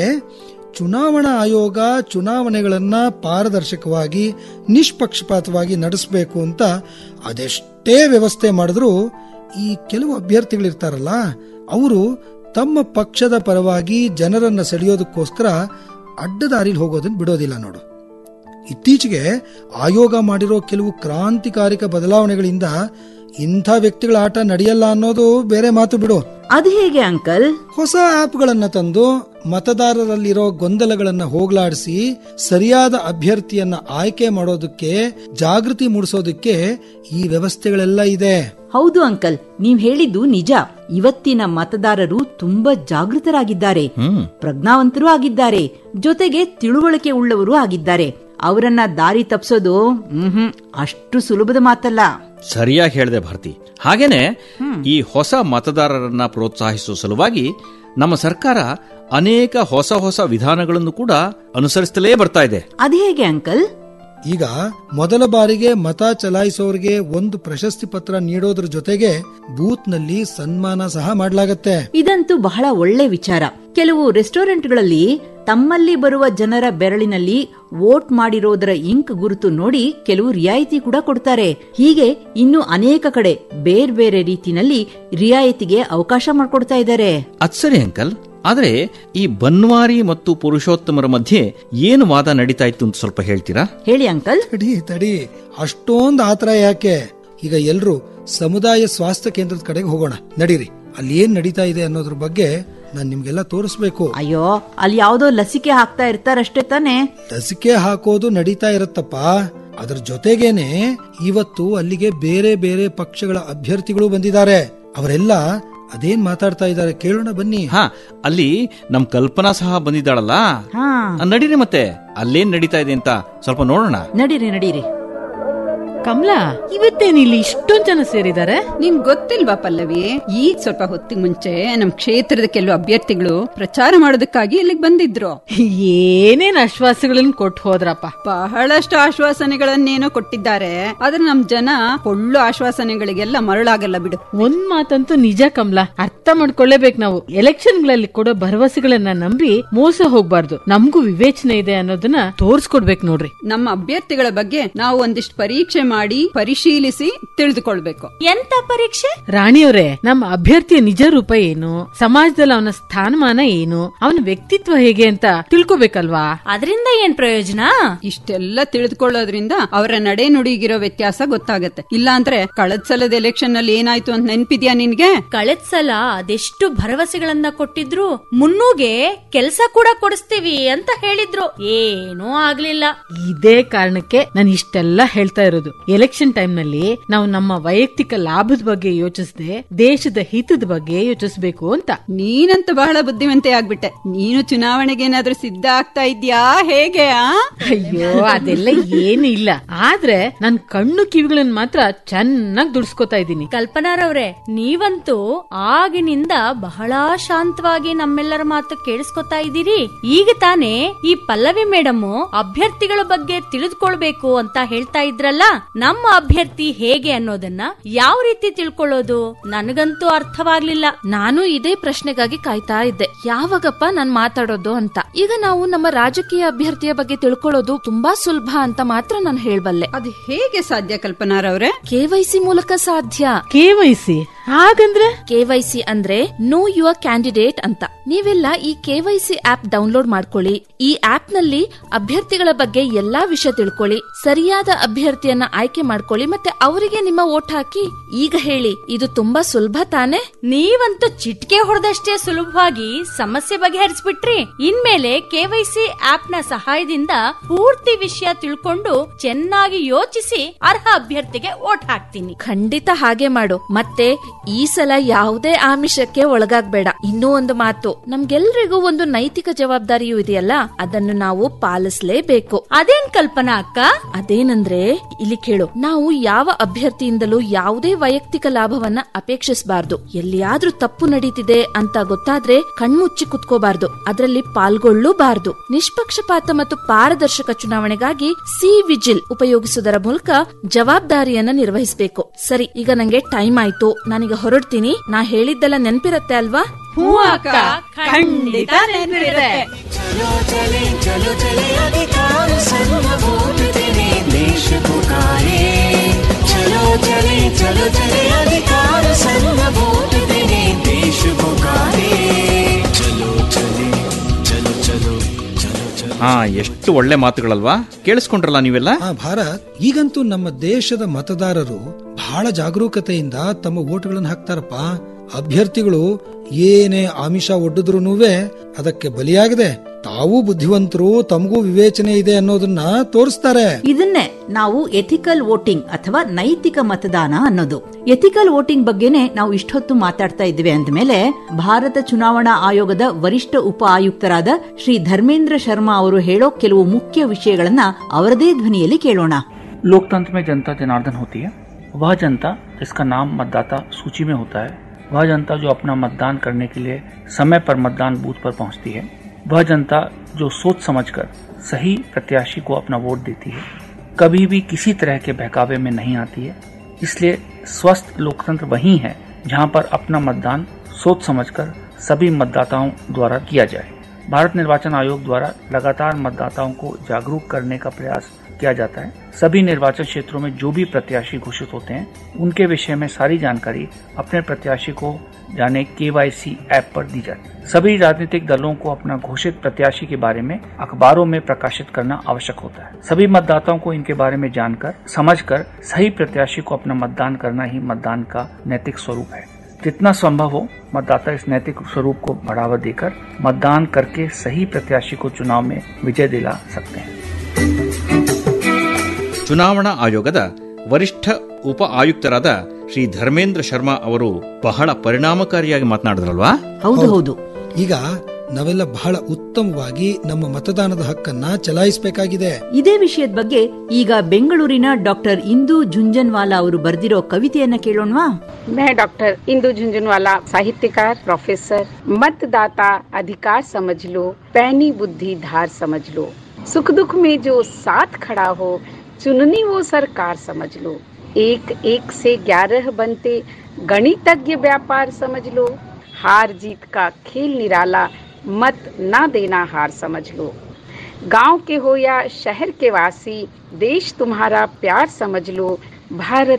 ಚುನಾವಣಾ ಆಯೋಗ ಚುನಾವಣೆಗಳನ್ನ ಪಾರದರ್ಶಕವಾಗಿ ನಿಷ್ಪಕ್ಷಪಾತವಾಗಿ ನಡೆಸಬೇಕು ಅಂತ ಅದೆಷ್ಟೇ ವ್ಯವಸ್ಥೆ ಮಾಡಿದ್ರು ಈ ಕೆಲವು ಅಭ್ಯರ್ಥಿಗಳಿರ್ತಾರಲ್ಲ ಅವರು ತಮ್ಮ ಪಕ್ಷದ ಪರವಾಗಿ ಜನರನ್ನ ಸೆಳೆಯೋದಕ್ಕೋಸ್ಕರ ಅಡ್ಡದಾರಿಲಿ ಹೋಗೋದನ್ನ ಬಿಡೋದಿಲ್ಲ ನೋಡು ಇತ್ತೀಚೆಗೆ ಆಯೋಗ ಮಾಡಿರೋ ಕೆಲವು ಕ್ರಾಂತಿಕಾರಿಕ ಬದಲಾವಣೆಗಳಿಂದ ಇಂಥ ವ್ಯಕ್ತಿಗಳ ಆಟ ನಡೆಯಲ್ಲ ಅನ್ನೋದು ಬೇರೆ ಮಾತು ಬಿಡು ಅದು ಹೇಗೆ ಅಂಕಲ್ ಹೊಸ ಆಪ್ಗಳನ್ನ ತಂದು ಮತದಾರರಲ್ಲಿರೋ ಗೊಂದಲಗಳನ್ನ ಹೋಗಲಾಡಿಸಿ ಸರಿಯಾದ ಅಭ್ಯರ್ಥಿಯನ್ನ ಆಯ್ಕೆ ಮಾಡೋದಕ್ಕೆ ಜಾಗೃತಿ ಮೂಡಿಸೋದಕ್ಕೆ ಈ ವ್ಯವಸ್ಥೆಗಳೆಲ್ಲ ಇದೆ ಹೌದು ಅಂಕಲ್ ನೀವ್ ಹೇಳಿದ್ದು ನಿಜ ಇವತ್ತಿನ ಮತದಾರರು ತುಂಬಾ ಜಾಗೃತರಾಗಿದ್ದಾರೆ ಪ್ರಜ್ಞಾವಂತರೂ ಆಗಿದ್ದಾರೆ ಜೊತೆಗೆ ತಿಳುವಳಿಕೆ ಉಳ್ಳವರು ಆಗಿದ್ದಾರೆ ಅವರನ್ನ ದಾರಿ ತಪ್ಸೋದು ಹ್ಮ್ ಅಷ್ಟು ಸುಲಭದ ಮಾತಲ್ಲ ಸರಿಯಾಗಿ ಹೇಳಿದೆ ಭಾರತಿ ಹಾಗೇನೆ ಈ ಹೊಸ ಮತದಾರರನ್ನ ಪ್ರೋತ್ಸಾಹಿಸುವ ಸಲುವಾಗಿ ನಮ್ಮ ಸರ್ಕಾರ ಅನೇಕ ಹೊಸ ಹೊಸ ವಿಧಾನಗಳನ್ನು ಕೂಡ ಅನುಸರಿಸುತ್ತಲೇ ಬರ್ತಾ ಇದೆ ಅದು ಹೇಗೆ ಅಂಕಲ್ ಈಗ ಮೊದಲ ಬಾರಿಗೆ ಮತ ಚಲಾಯಿಸೋರಿಗೆ ಒಂದು ಪ್ರಶಸ್ತಿ ಪತ್ರ ನೀಡೋದ್ರ ಜೊತೆಗೆ ಬೂತ್ನಲ್ಲಿ ಸನ್ಮಾನ ಸಹ ಮಾಡಲಾಗತ್ತೆ ಇದಂತೂ ಬಹಳ ಒಳ್ಳೆ ವಿಚಾರ ಕೆಲವು ರೆಸ್ಟೋರೆಂಟ್ಗಳಲ್ಲಿ ತಮ್ಮಲ್ಲಿ ಬರುವ ಜನರ ಬೆರಳಿನಲ್ಲಿ ವೋಟ್ ಮಾಡಿರೋದರ ಇಂಕ್ ಗುರುತು ನೋಡಿ ಕೆಲವು ರಿಯಾಯಿತಿ ಕೂಡ ಕೊಡ್ತಾರೆ ಹೀಗೆ ಇನ್ನು ಅನೇಕ ಕಡೆ ಬೇರೆ ಬೇರೆ ರೀತಿನಲ್ಲಿ ರಿಯಾಯಿತಿಗೆ ಅವಕಾಶ ಮಾಡಿಕೊಡ್ತಾ ಇದ್ದಾರೆ ಅದ್ ಸರಿ ಅಂಕಲ್ ಆದ್ರೆ ಈ ಬನ್ವಾರಿ ಮತ್ತು ಪುರುಷೋತ್ತಮರ ಮಧ್ಯೆ ಏನು ವಾದ ನಡೀತಾ ಇತ್ತು ಅಂತ ಸ್ವಲ್ಪ ಹೇಳ್ತೀರಾ ಹೇಳಿ ಅಂಕಲ್ ತಡಿ ತಡಿ ಅಷ್ಟೊಂದು ಆತರ ಯಾಕೆ ಈಗ ಎಲ್ರು ಸಮುದಾಯ ಸ್ವಾಸ್ಥ್ಯ ಕೇಂದ್ರದ ಕಡೆಗೆ ಹೋಗೋಣ ನಡೀರಿ ಅಲ್ಲಿ ಏನ್ ನಡೀತಾ ಇದೆ ಅನ್ನೋದ್ರ ಬಗ್ಗೆ ನಾನ್ ನಿಮ್ಗೆಲ್ಲ ತೋರಿಸ್ಬೇಕು ಅಯ್ಯೋ ಅಲ್ಲಿ ಯಾವ್ದೋ ಲಸಿಕೆ ಹಾಕ್ತಾ ಇರ್ತಾರಷ್ಟೇ ತಾನೇ ಲಸಿಕೆ ಹಾಕೋದು ನಡೀತಾ ಇರುತ್ತಪ್ಪ ಅದ್ರ ಜೊತೆಗೇನೆ ಇವತ್ತು ಅಲ್ಲಿಗೆ ಬೇರೆ ಬೇರೆ ಪಕ್ಷಗಳ ಅಭ್ಯರ್ಥಿಗಳು ಬಂದಿದ್ದಾರೆ ಅವರೆಲ್ಲ ಅದೇನ್ ಮಾತಾಡ್ತಾ ಇದ್ದಾರೆ ಕೇಳೋಣ ಬನ್ನಿ ಹಾ ಅಲ್ಲಿ ನಮ್ ಕಲ್ಪನಾ ಸಹ ಬಂದಿದ್ದಾಳಲ್ಲ ಹಾ ಆ, ನಡೀರಿ ಮತ್ತೆ ಅಲ್ಲೇನ್ ನಡೀತಾ ಇದೆ ಅಂತ ಸ್ವಲ್ಪ ನೋಡೋಣ ನಡೀರಿ ನಡೀರಿ ಕಮಲಾ ಇವತ್ತೇನ್ ಇಲ್ಲಿ ಇಷ್ಟೊಂದ್ ಜನ ಸೇರಿದ್ದಾರೆ ನಿನ್ ಗೊತ್ತಿಲ್ವಾ ಪಲ್ಲವಿ ಈಗ ಸ್ವಲ್ಪ ಹೊತ್ತಿಗೆ ಮುಂಚೆ ನಮ್ ಕ್ಷೇತ್ರದ ಕೆಲವು ಅಭ್ಯರ್ಥಿಗಳು ಪ್ರಚಾರ ಮಾಡೋದಕ್ಕಾಗಿ ಇಲ್ಲಿಗೆ ಬಂದಿದ್ರು ಏನೇನ್ ಆಶ್ವಾಸಗಳನ್ನ ಕೊಟ್ಟು ಹೋದ್ರಪ್ಪ ಬಹಳಷ್ಟು ಆಶ್ವಾಸನೆಗಳನ್ನೇನೋ ಕೊಟ್ಟಿದ್ದಾರೆ ಆದ್ರೆ ನಮ್ ಜನ ಒಳ್ಳು ಆಶ್ವಾಸನೆಗಳಿಗೆಲ್ಲ ಮರಳಾಗಲ್ಲ ಬಿಡು ಒಂದ್ ಮಾತಂತೂ ನಿಜ ಕಮಲಾ ಅರ್ಥ ಮಾಡ್ಕೊಳ್ಳೇಬೇಕು ನಾವು ಎಲೆಕ್ಷನ್ಗಳಲ್ಲಿ ಕೊಡೋ ಭರವಸೆಗಳನ್ನ ನಂಬಿ ಮೋಸ ಹೋಗ್ಬಾರ್ದು ನಮಗೂ ವಿವೇಚನೆ ಇದೆ ಅನ್ನೋದನ್ನ ತೋರ್ಸ್ಕೊಡ್ಬೇಕು ನೋಡ್ರಿ ನಮ್ಮ ಅಭ್ಯರ್ಥಿಗಳ ಬಗ್ಗೆ ನಾವು ಒಂದಿಷ್ಟು ಪರೀಕ್ಷೆ ಮಾಡಿ ಪರಿಶೀಲಿಸಿ ತಿಳಿದುಕೊಳ್ಬೇಕು ಎಂತ ಪರೀಕ್ಷೆ ರಾಣಿಯವರೇ ನಮ್ಮ ಅಭ್ಯರ್ಥಿಯ ನಿಜ ರೂಪ ಏನು ಸಮಾಜದಲ್ಲಿ ಅವನ ಸ್ಥಾನಮಾನ ಏನು ಅವನ ವ್ಯಕ್ತಿತ್ವ ಹೇಗೆ ಅಂತ ತಿಳ್ಕೊಬೇಕಲ್ವಾ ಅದರಿಂದ ಏನ್ ಪ್ರಯೋಜನ ಇಷ್ಟೆಲ್ಲ ತಿಳಿದುಕೊಳ್ಳೋದ್ರಿಂದ ಅವರ ನಡೆ ನುಡಿಗಿರೋ ವ್ಯತ್ಯಾಸ ಗೊತ್ತಾಗತ್ತೆ ಇಲ್ಲಾಂದ್ರೆ ಕಳೆದ ಸಲದ ಎಲೆಕ್ಷನ್ ನಲ್ಲಿ ಏನಾಯ್ತು ಅಂತ ನೆನ್ಪಿದ್ಯಾ ನಿನ್ಗೆ ಕಳೆದ್ ಸಲ ಅದೆಷ್ಟು ಭರವಸೆಗಳನ್ನ ಕೊಟ್ಟಿದ್ರು ಮುನ್ನೂಗೆ ಕೆಲ್ಸ ಕೂಡ ಕೊಡಿಸ್ತೀವಿ ಅಂತ ಹೇಳಿದ್ರು ಏನೂ ಆಗ್ಲಿಲ್ಲ ಇದೇ ಕಾರಣಕ್ಕೆ ನಾನು ಇಷ್ಟೆಲ್ಲ ಹೇಳ್ತಾ ಇರೋದು ಎಲೆಕ್ಷನ್ ಟೈಮ್ ನಲ್ಲಿ ನಾವು ನಮ್ಮ ವೈಯಕ್ತಿಕ ಲಾಭದ ಬಗ್ಗೆ ಯೋಚಿಸದೆ ದೇಶದ ಹಿತದ ಬಗ್ಗೆ ಯೋಚಿಸಬೇಕು ಅಂತ ನೀನಂತ ಬಹಳ ಬುದ್ಧಿವಂತೆ ಆಗ್ಬಿಟ್ಟೆ ನೀನು ಚುನಾವಣೆಗೆ ಏನಾದ್ರೂ ಸಿದ್ಧ ಆಗ್ತಾ ಇದ್ಯಾ ಹೇಗೆ ಆ ಅಯ್ಯೋ ಅದೆಲ್ಲ ಏನು ಇಲ್ಲ ಆದ್ರೆ ನನ್ ಕಣ್ಣು ಕಿವಿಗಳನ್ನ ಮಾತ್ರ ಚೆನ್ನಾಗಿ ದುಡ್ಸ್ಕೊತಾ ಇದ್ದೀನಿ ಕಲ್ಪನಾರವ್ರೆ ನೀವಂತೂ ಆಗಿನಿಂದ ಬಹಳ ಶಾಂತವಾಗಿ ನಮ್ಮೆಲ್ಲರ ಮಾತು ಕೇಳಿಸ್ಕೊತಾ ಇದ್ದೀರಿ ಈಗ ತಾನೇ ಈ ಪಲ್ಲವಿ ಮೇಡಮ್ ಅಭ್ಯರ್ಥಿಗಳ ಬಗ್ಗೆ ತಿಳಿದುಕೊಳ್ಬೇಕು ಅಂತ ಹೇಳ್ತಾ ಇದ್ರಲ್ಲ ನಮ್ಮ ಅಭ್ಯರ್ಥಿ ಹೇಗೆ ಅನ್ನೋದನ್ನ ಯಾವ ರೀತಿ ತಿಳ್ಕೊಳ್ಳೋದು ನನಗಂತೂ ಅರ್ಥವಾಗ್ಲಿಲ್ಲ ನಾನು ಇದೇ ಪ್ರಶ್ನೆಗಾಗಿ ಕಾಯ್ತಾ ಇದ್ದೆ ಯಾವಾಗಪ್ಪ ನಾನ್ ಮಾತಾಡೋದು ಅಂತ ಈಗ ನಾವು ನಮ್ಮ ರಾಜಕೀಯ ಅಭ್ಯರ್ಥಿಯ ಬಗ್ಗೆ ತಿಳ್ಕೊಳ್ಳೋದು ತುಂಬಾ ಸುಲಭ ಅಂತ ಮಾತ್ರ ನಾನು ಹೇಳ್ಬಲ್ಲೆ ಅದು ಹೇಗೆ ಸಾಧ್ಯ ಕಲ್ಪನಾರವ್ರೆ ಕೆವೈಸಿ ಮೂಲಕ ಸಾಧ್ಯ ಕೆವೈಸಿ ಹಾಗಂದ್ರೆ ಕೆವೈಸಿ ಅಂದ್ರೆ ನೋ ಯುವರ್ ಕ್ಯಾಂಡಿಡೇಟ್ ಅಂತ ನೀವೆಲ್ಲ ಈ ಕೆವೈಸಿ ಆಪ್ ಡೌನ್ಲೋಡ್ ಮಾಡ್ಕೊಳ್ಳಿ ಈ ಆಪ್ ನಲ್ಲಿ ಅಭ್ಯರ್ಥಿಗಳ ಬಗ್ಗೆ ಎಲ್ಲಾ ವಿಷಯ ತಿಳ್ಕೊಳ್ಳಿ ಸರಿಯಾದ ಅಭ್ಯರ್ಥಿಯನ್ನ ಆಯ್ಕೆ ಮಾಡ್ಕೊಳ್ಳಿ ಮತ್ತೆ ಅವರಿಗೆ ನಿಮ್ಮ ಓಟ್ ಹಾಕಿ ಈಗ ಹೇಳಿ ಇದು ತುಂಬಾ ಸುಲಭ ತಾನೇ ನೀವಂತೂ ಚಿಟ್ಕೆ ಹೊಡೆದಷ್ಟೇ ಸುಲಭವಾಗಿ ಸಮಸ್ಯೆ ಬಗೆಹರಿಸ್ಬಿಟ್ರಿ ಇನ್ಮೇಲೆ ಕೆವೈಸಿ ಆಪ್ ನ ಸಹಾಯದಿಂದ ಪೂರ್ತಿ ವಿಷಯ ತಿಳ್ಕೊಂಡು ಚೆನ್ನಾಗಿ ಯೋಚಿಸಿ ಅರ್ಹ ಅಭ್ಯರ್ಥಿಗೆ ಓಟ್ ಹಾಕ್ತೀನಿ ಖಂಡಿತ ಹಾಗೆ ಮಾಡು ಮತ್ತೆ ಈ ಸಲ ಯಾವುದೇ ಆಮಿಷಕ್ಕೆ ಒಳಗಾಗ್ಬೇಡ ಇನ್ನೂ ಒಂದು ಮಾತು ನಮ್ಗೆಲ್ರಿಗೂ ಒಂದು ನೈತಿಕ ಜವಾಬ್ದಾರಿಯೂ ಇದೆಯಲ್ಲ ಅದನ್ನು ನಾವು ಪಾಲಿಸಲೇಬೇಕು ಅದೇನ್ ಕಲ್ಪನಾ ಅಕ್ಕ ಅದೇನಂದ್ರೆ ಇಲ್ಲಿ ಕೇಳು ನಾವು ಯಾವ ಅಭ್ಯರ್ಥಿಯಿಂದಲೂ ಯಾವುದೇ ವೈಯಕ್ತಿಕ ಲಾಭವನ್ನ ಅಪೇಕ್ಷಿಸಬಾರ್ದು ಎಲ್ಲಿಯಾದ್ರೂ ತಪ್ಪು ನಡೀತಿದೆ ಅಂತ ಗೊತ್ತಾದ್ರೆ ಕಣ್ಮುಚ್ಚಿ ಕುತ್ಕೋಬಾರ್ದು ಅದರಲ್ಲಿ ಪಾಲ್ಗೊಳ್ಳೂಬಾರ್ದು ನಿಷ್ಪಕ್ಷಪಾತ ಮತ್ತು ಪಾರದರ್ಶಕ ಚುನಾವಣೆಗಾಗಿ ಸಿ ವಿಜಿಲ್ ಉಪಯೋಗಿಸುವುದರ ಮೂಲಕ ಜವಾಬ್ದಾರಿಯನ್ನ ನಿರ್ವಹಿಸಬೇಕು ಸರಿ ಈಗ ನಂಗೆ ಟೈಮ್ ಆಯ್ತು ನಾನೀಗ ಹೊರಡ್ತೀನಿ ನಾ ಹೇಳಿದ್ದೆಲ್ಲ ನೆನ್ಪಿರತ್ತೆ ಅಲ್ವಾ ಹೂ ಅಕ್ಕ ಖಂಡಿತ ನೆನಪಿರುತ್ತೆ चलो चले चलो चले अधिकार सर्व वोट देने देश पुकारे चलो चले चलो चले अधिकार सर्व वोट देने देश पुकारे चलो चले चलो चलो चलो चलो ಹಾ ಎಷ್ಟು ಒಳ್ಳೆ ಮಾತುಗಳಲ್ವಾ ಕೇಳಿಸ್ಕೊಂಡ್ರಲ್ಲ ನೀವೆಲ್ಲ ಆ ಭಾರತ್ ಈಗಂತೂ ನಮ್ಮ ದೇಶದ ಮತದಾರರು ಬಹಳ ಜಾಗರೂಕತೆಯಿಂದ ತಮ್ಮ ಓಟುಗಳನ್ನು ಹಾಕ್ತಾರಪ್ಪ ಅಭ್ಯರ್ಥಿಗಳು ಏನೇ ಆಮಿಷ ಒಡ್ಡಿದ್ರೂನುವೆ ಅದಕ್ಕೆ ಬಲಿಯಾಗದೆ ತಾವು ಬುದ್ಧಿವಂತರು ತಮಗೂ ವಿವೇಚನೆ ಇದೆ ಅನ್ನೋದನ್ನ ತೋರಿಸ್ತಾರೆ ಇದನ್ನೇ ನಾವು ಎಥಿಕಲ್ ವೋಟಿಂಗ್ ಅಥವಾ ನೈತಿಕ ಮತದಾನ ಅನ್ನೋದು ಎಥಿಕಲ್ ವೋಟಿಂಗ್ ಬಗ್ಗೆನೆ ನಾವು ಇಷ್ಟೊತ್ತು ಮಾತಾಡ್ತಾ ಇದ್ವಿ ಅಂದಮೇಲೆ ಭಾರತ ಚುನಾವಣಾ ಆಯೋಗದ ವರಿಷ್ಠ ಉಪ ಆಯುಕ್ತರಾದ ಶ್ರೀ ಧರ್ಮೇಂದ್ರ ಶರ್ಮಾ ಅವರು ಹೇಳೋ ಕೆಲವು ಮುಖ್ಯ ವಿಷಯಗಳನ್ನ ಅವರದೇ ಧ್ವನಿಯಲ್ಲಿ ಕೇಳೋಣ लोकतंत्र में जनता जनार्दन होती है वह जनता जिसका नाम मतदाता सूची में होता है वह जनता जो अपना मतदान करने के लिए समय पर मतदान बूथ पर पहुंचती है वह जनता जो सोच समझकर सही प्रत्याशी को अपना वोट देती है कभी भी किसी तरह के बहकावे में नहीं आती है इसलिए स्वस्थ लोकतंत्र वही है जहां पर अपना मतदान सोच समझकर सभी मतदाताओं द्वारा किया जाए भारत निर्वाचन आयोग द्वारा लगातार मतदाताओं को जागरूक करने का प्रयास किया जाता है सभी निर्वाचन क्षेत्रों में जो भी प्रत्याशी घोषित होते हैं उनके विषय में सारी जानकारी अपने प्रत्याशी को जाने के ऐप पर दी जाती है सभी राजनीतिक दलों को अपना घोषित प्रत्याशी के बारे में अखबारों में प्रकाशित करना आवश्यक होता है सभी मतदाताओं को इनके बारे में जानकर समझकर सही प्रत्याशी को अपना मतदान करना ही मतदान का नैतिक स्वरूप है जितना संभव हो मतदाता इस नैतिक स्वरूप को बढ़ावा देकर मतदान करके सही प्रत्याशी को चुनाव में विजय दिला सकते हैं ಚುನಾವಣಾ ಆಯೋಗದ ವರಿಷ್ಠ ಉಪ ಆಯುಕ್ತರಾದ ಶ್ರೀ ಧರ್ಮೇಂದ್ರ ಶರ್ಮಾ ಅವರು ಬಹಳ ಪರಿಣಾಮಕಾರಿಯಾಗಿ ಮಾತನಾಡಿದ್ರಲ್ವಾ ಹೌದು ಹೌದು ಈಗ ನಾವೆಲ್ಲ ಬಹಳ ಉತ್ತಮವಾಗಿ ನಮ್ಮ ಮತದಾನದ ಹಕ್ಕನ್ನ ಚಲಾಯಿಸಬೇಕಾಗಿದೆ ಇದೇ ವಿಷಯದ ಬಗ್ಗೆ ಈಗ ಬೆಂಗಳೂರಿನ ಡಾಕ್ಟರ್ ಇಂದು झुंझुनवाला ಅವರು ಬರೆದಿರೋ ಕವಿತೆಯನ್ನ ಕೇಳೋಣವಾ मैं डॉक्टर इंदु झुंझुनवाला साहित्यकार प्रोफेसर मतदाता अधिकार समझ लो पैनी बुद्धि धार समझ लो सुख दुख में जो साथ खड़ा हो चुननी वो सरकार समझ लो एक एक से ग्यारह बनते गणितज्ञ व्यापार समझ लो हार जीत का खेल निराला मत ना देना हार समझ लो गांव के हो या शहर के वासी देश तुम्हारा प्यार समझ लो भारत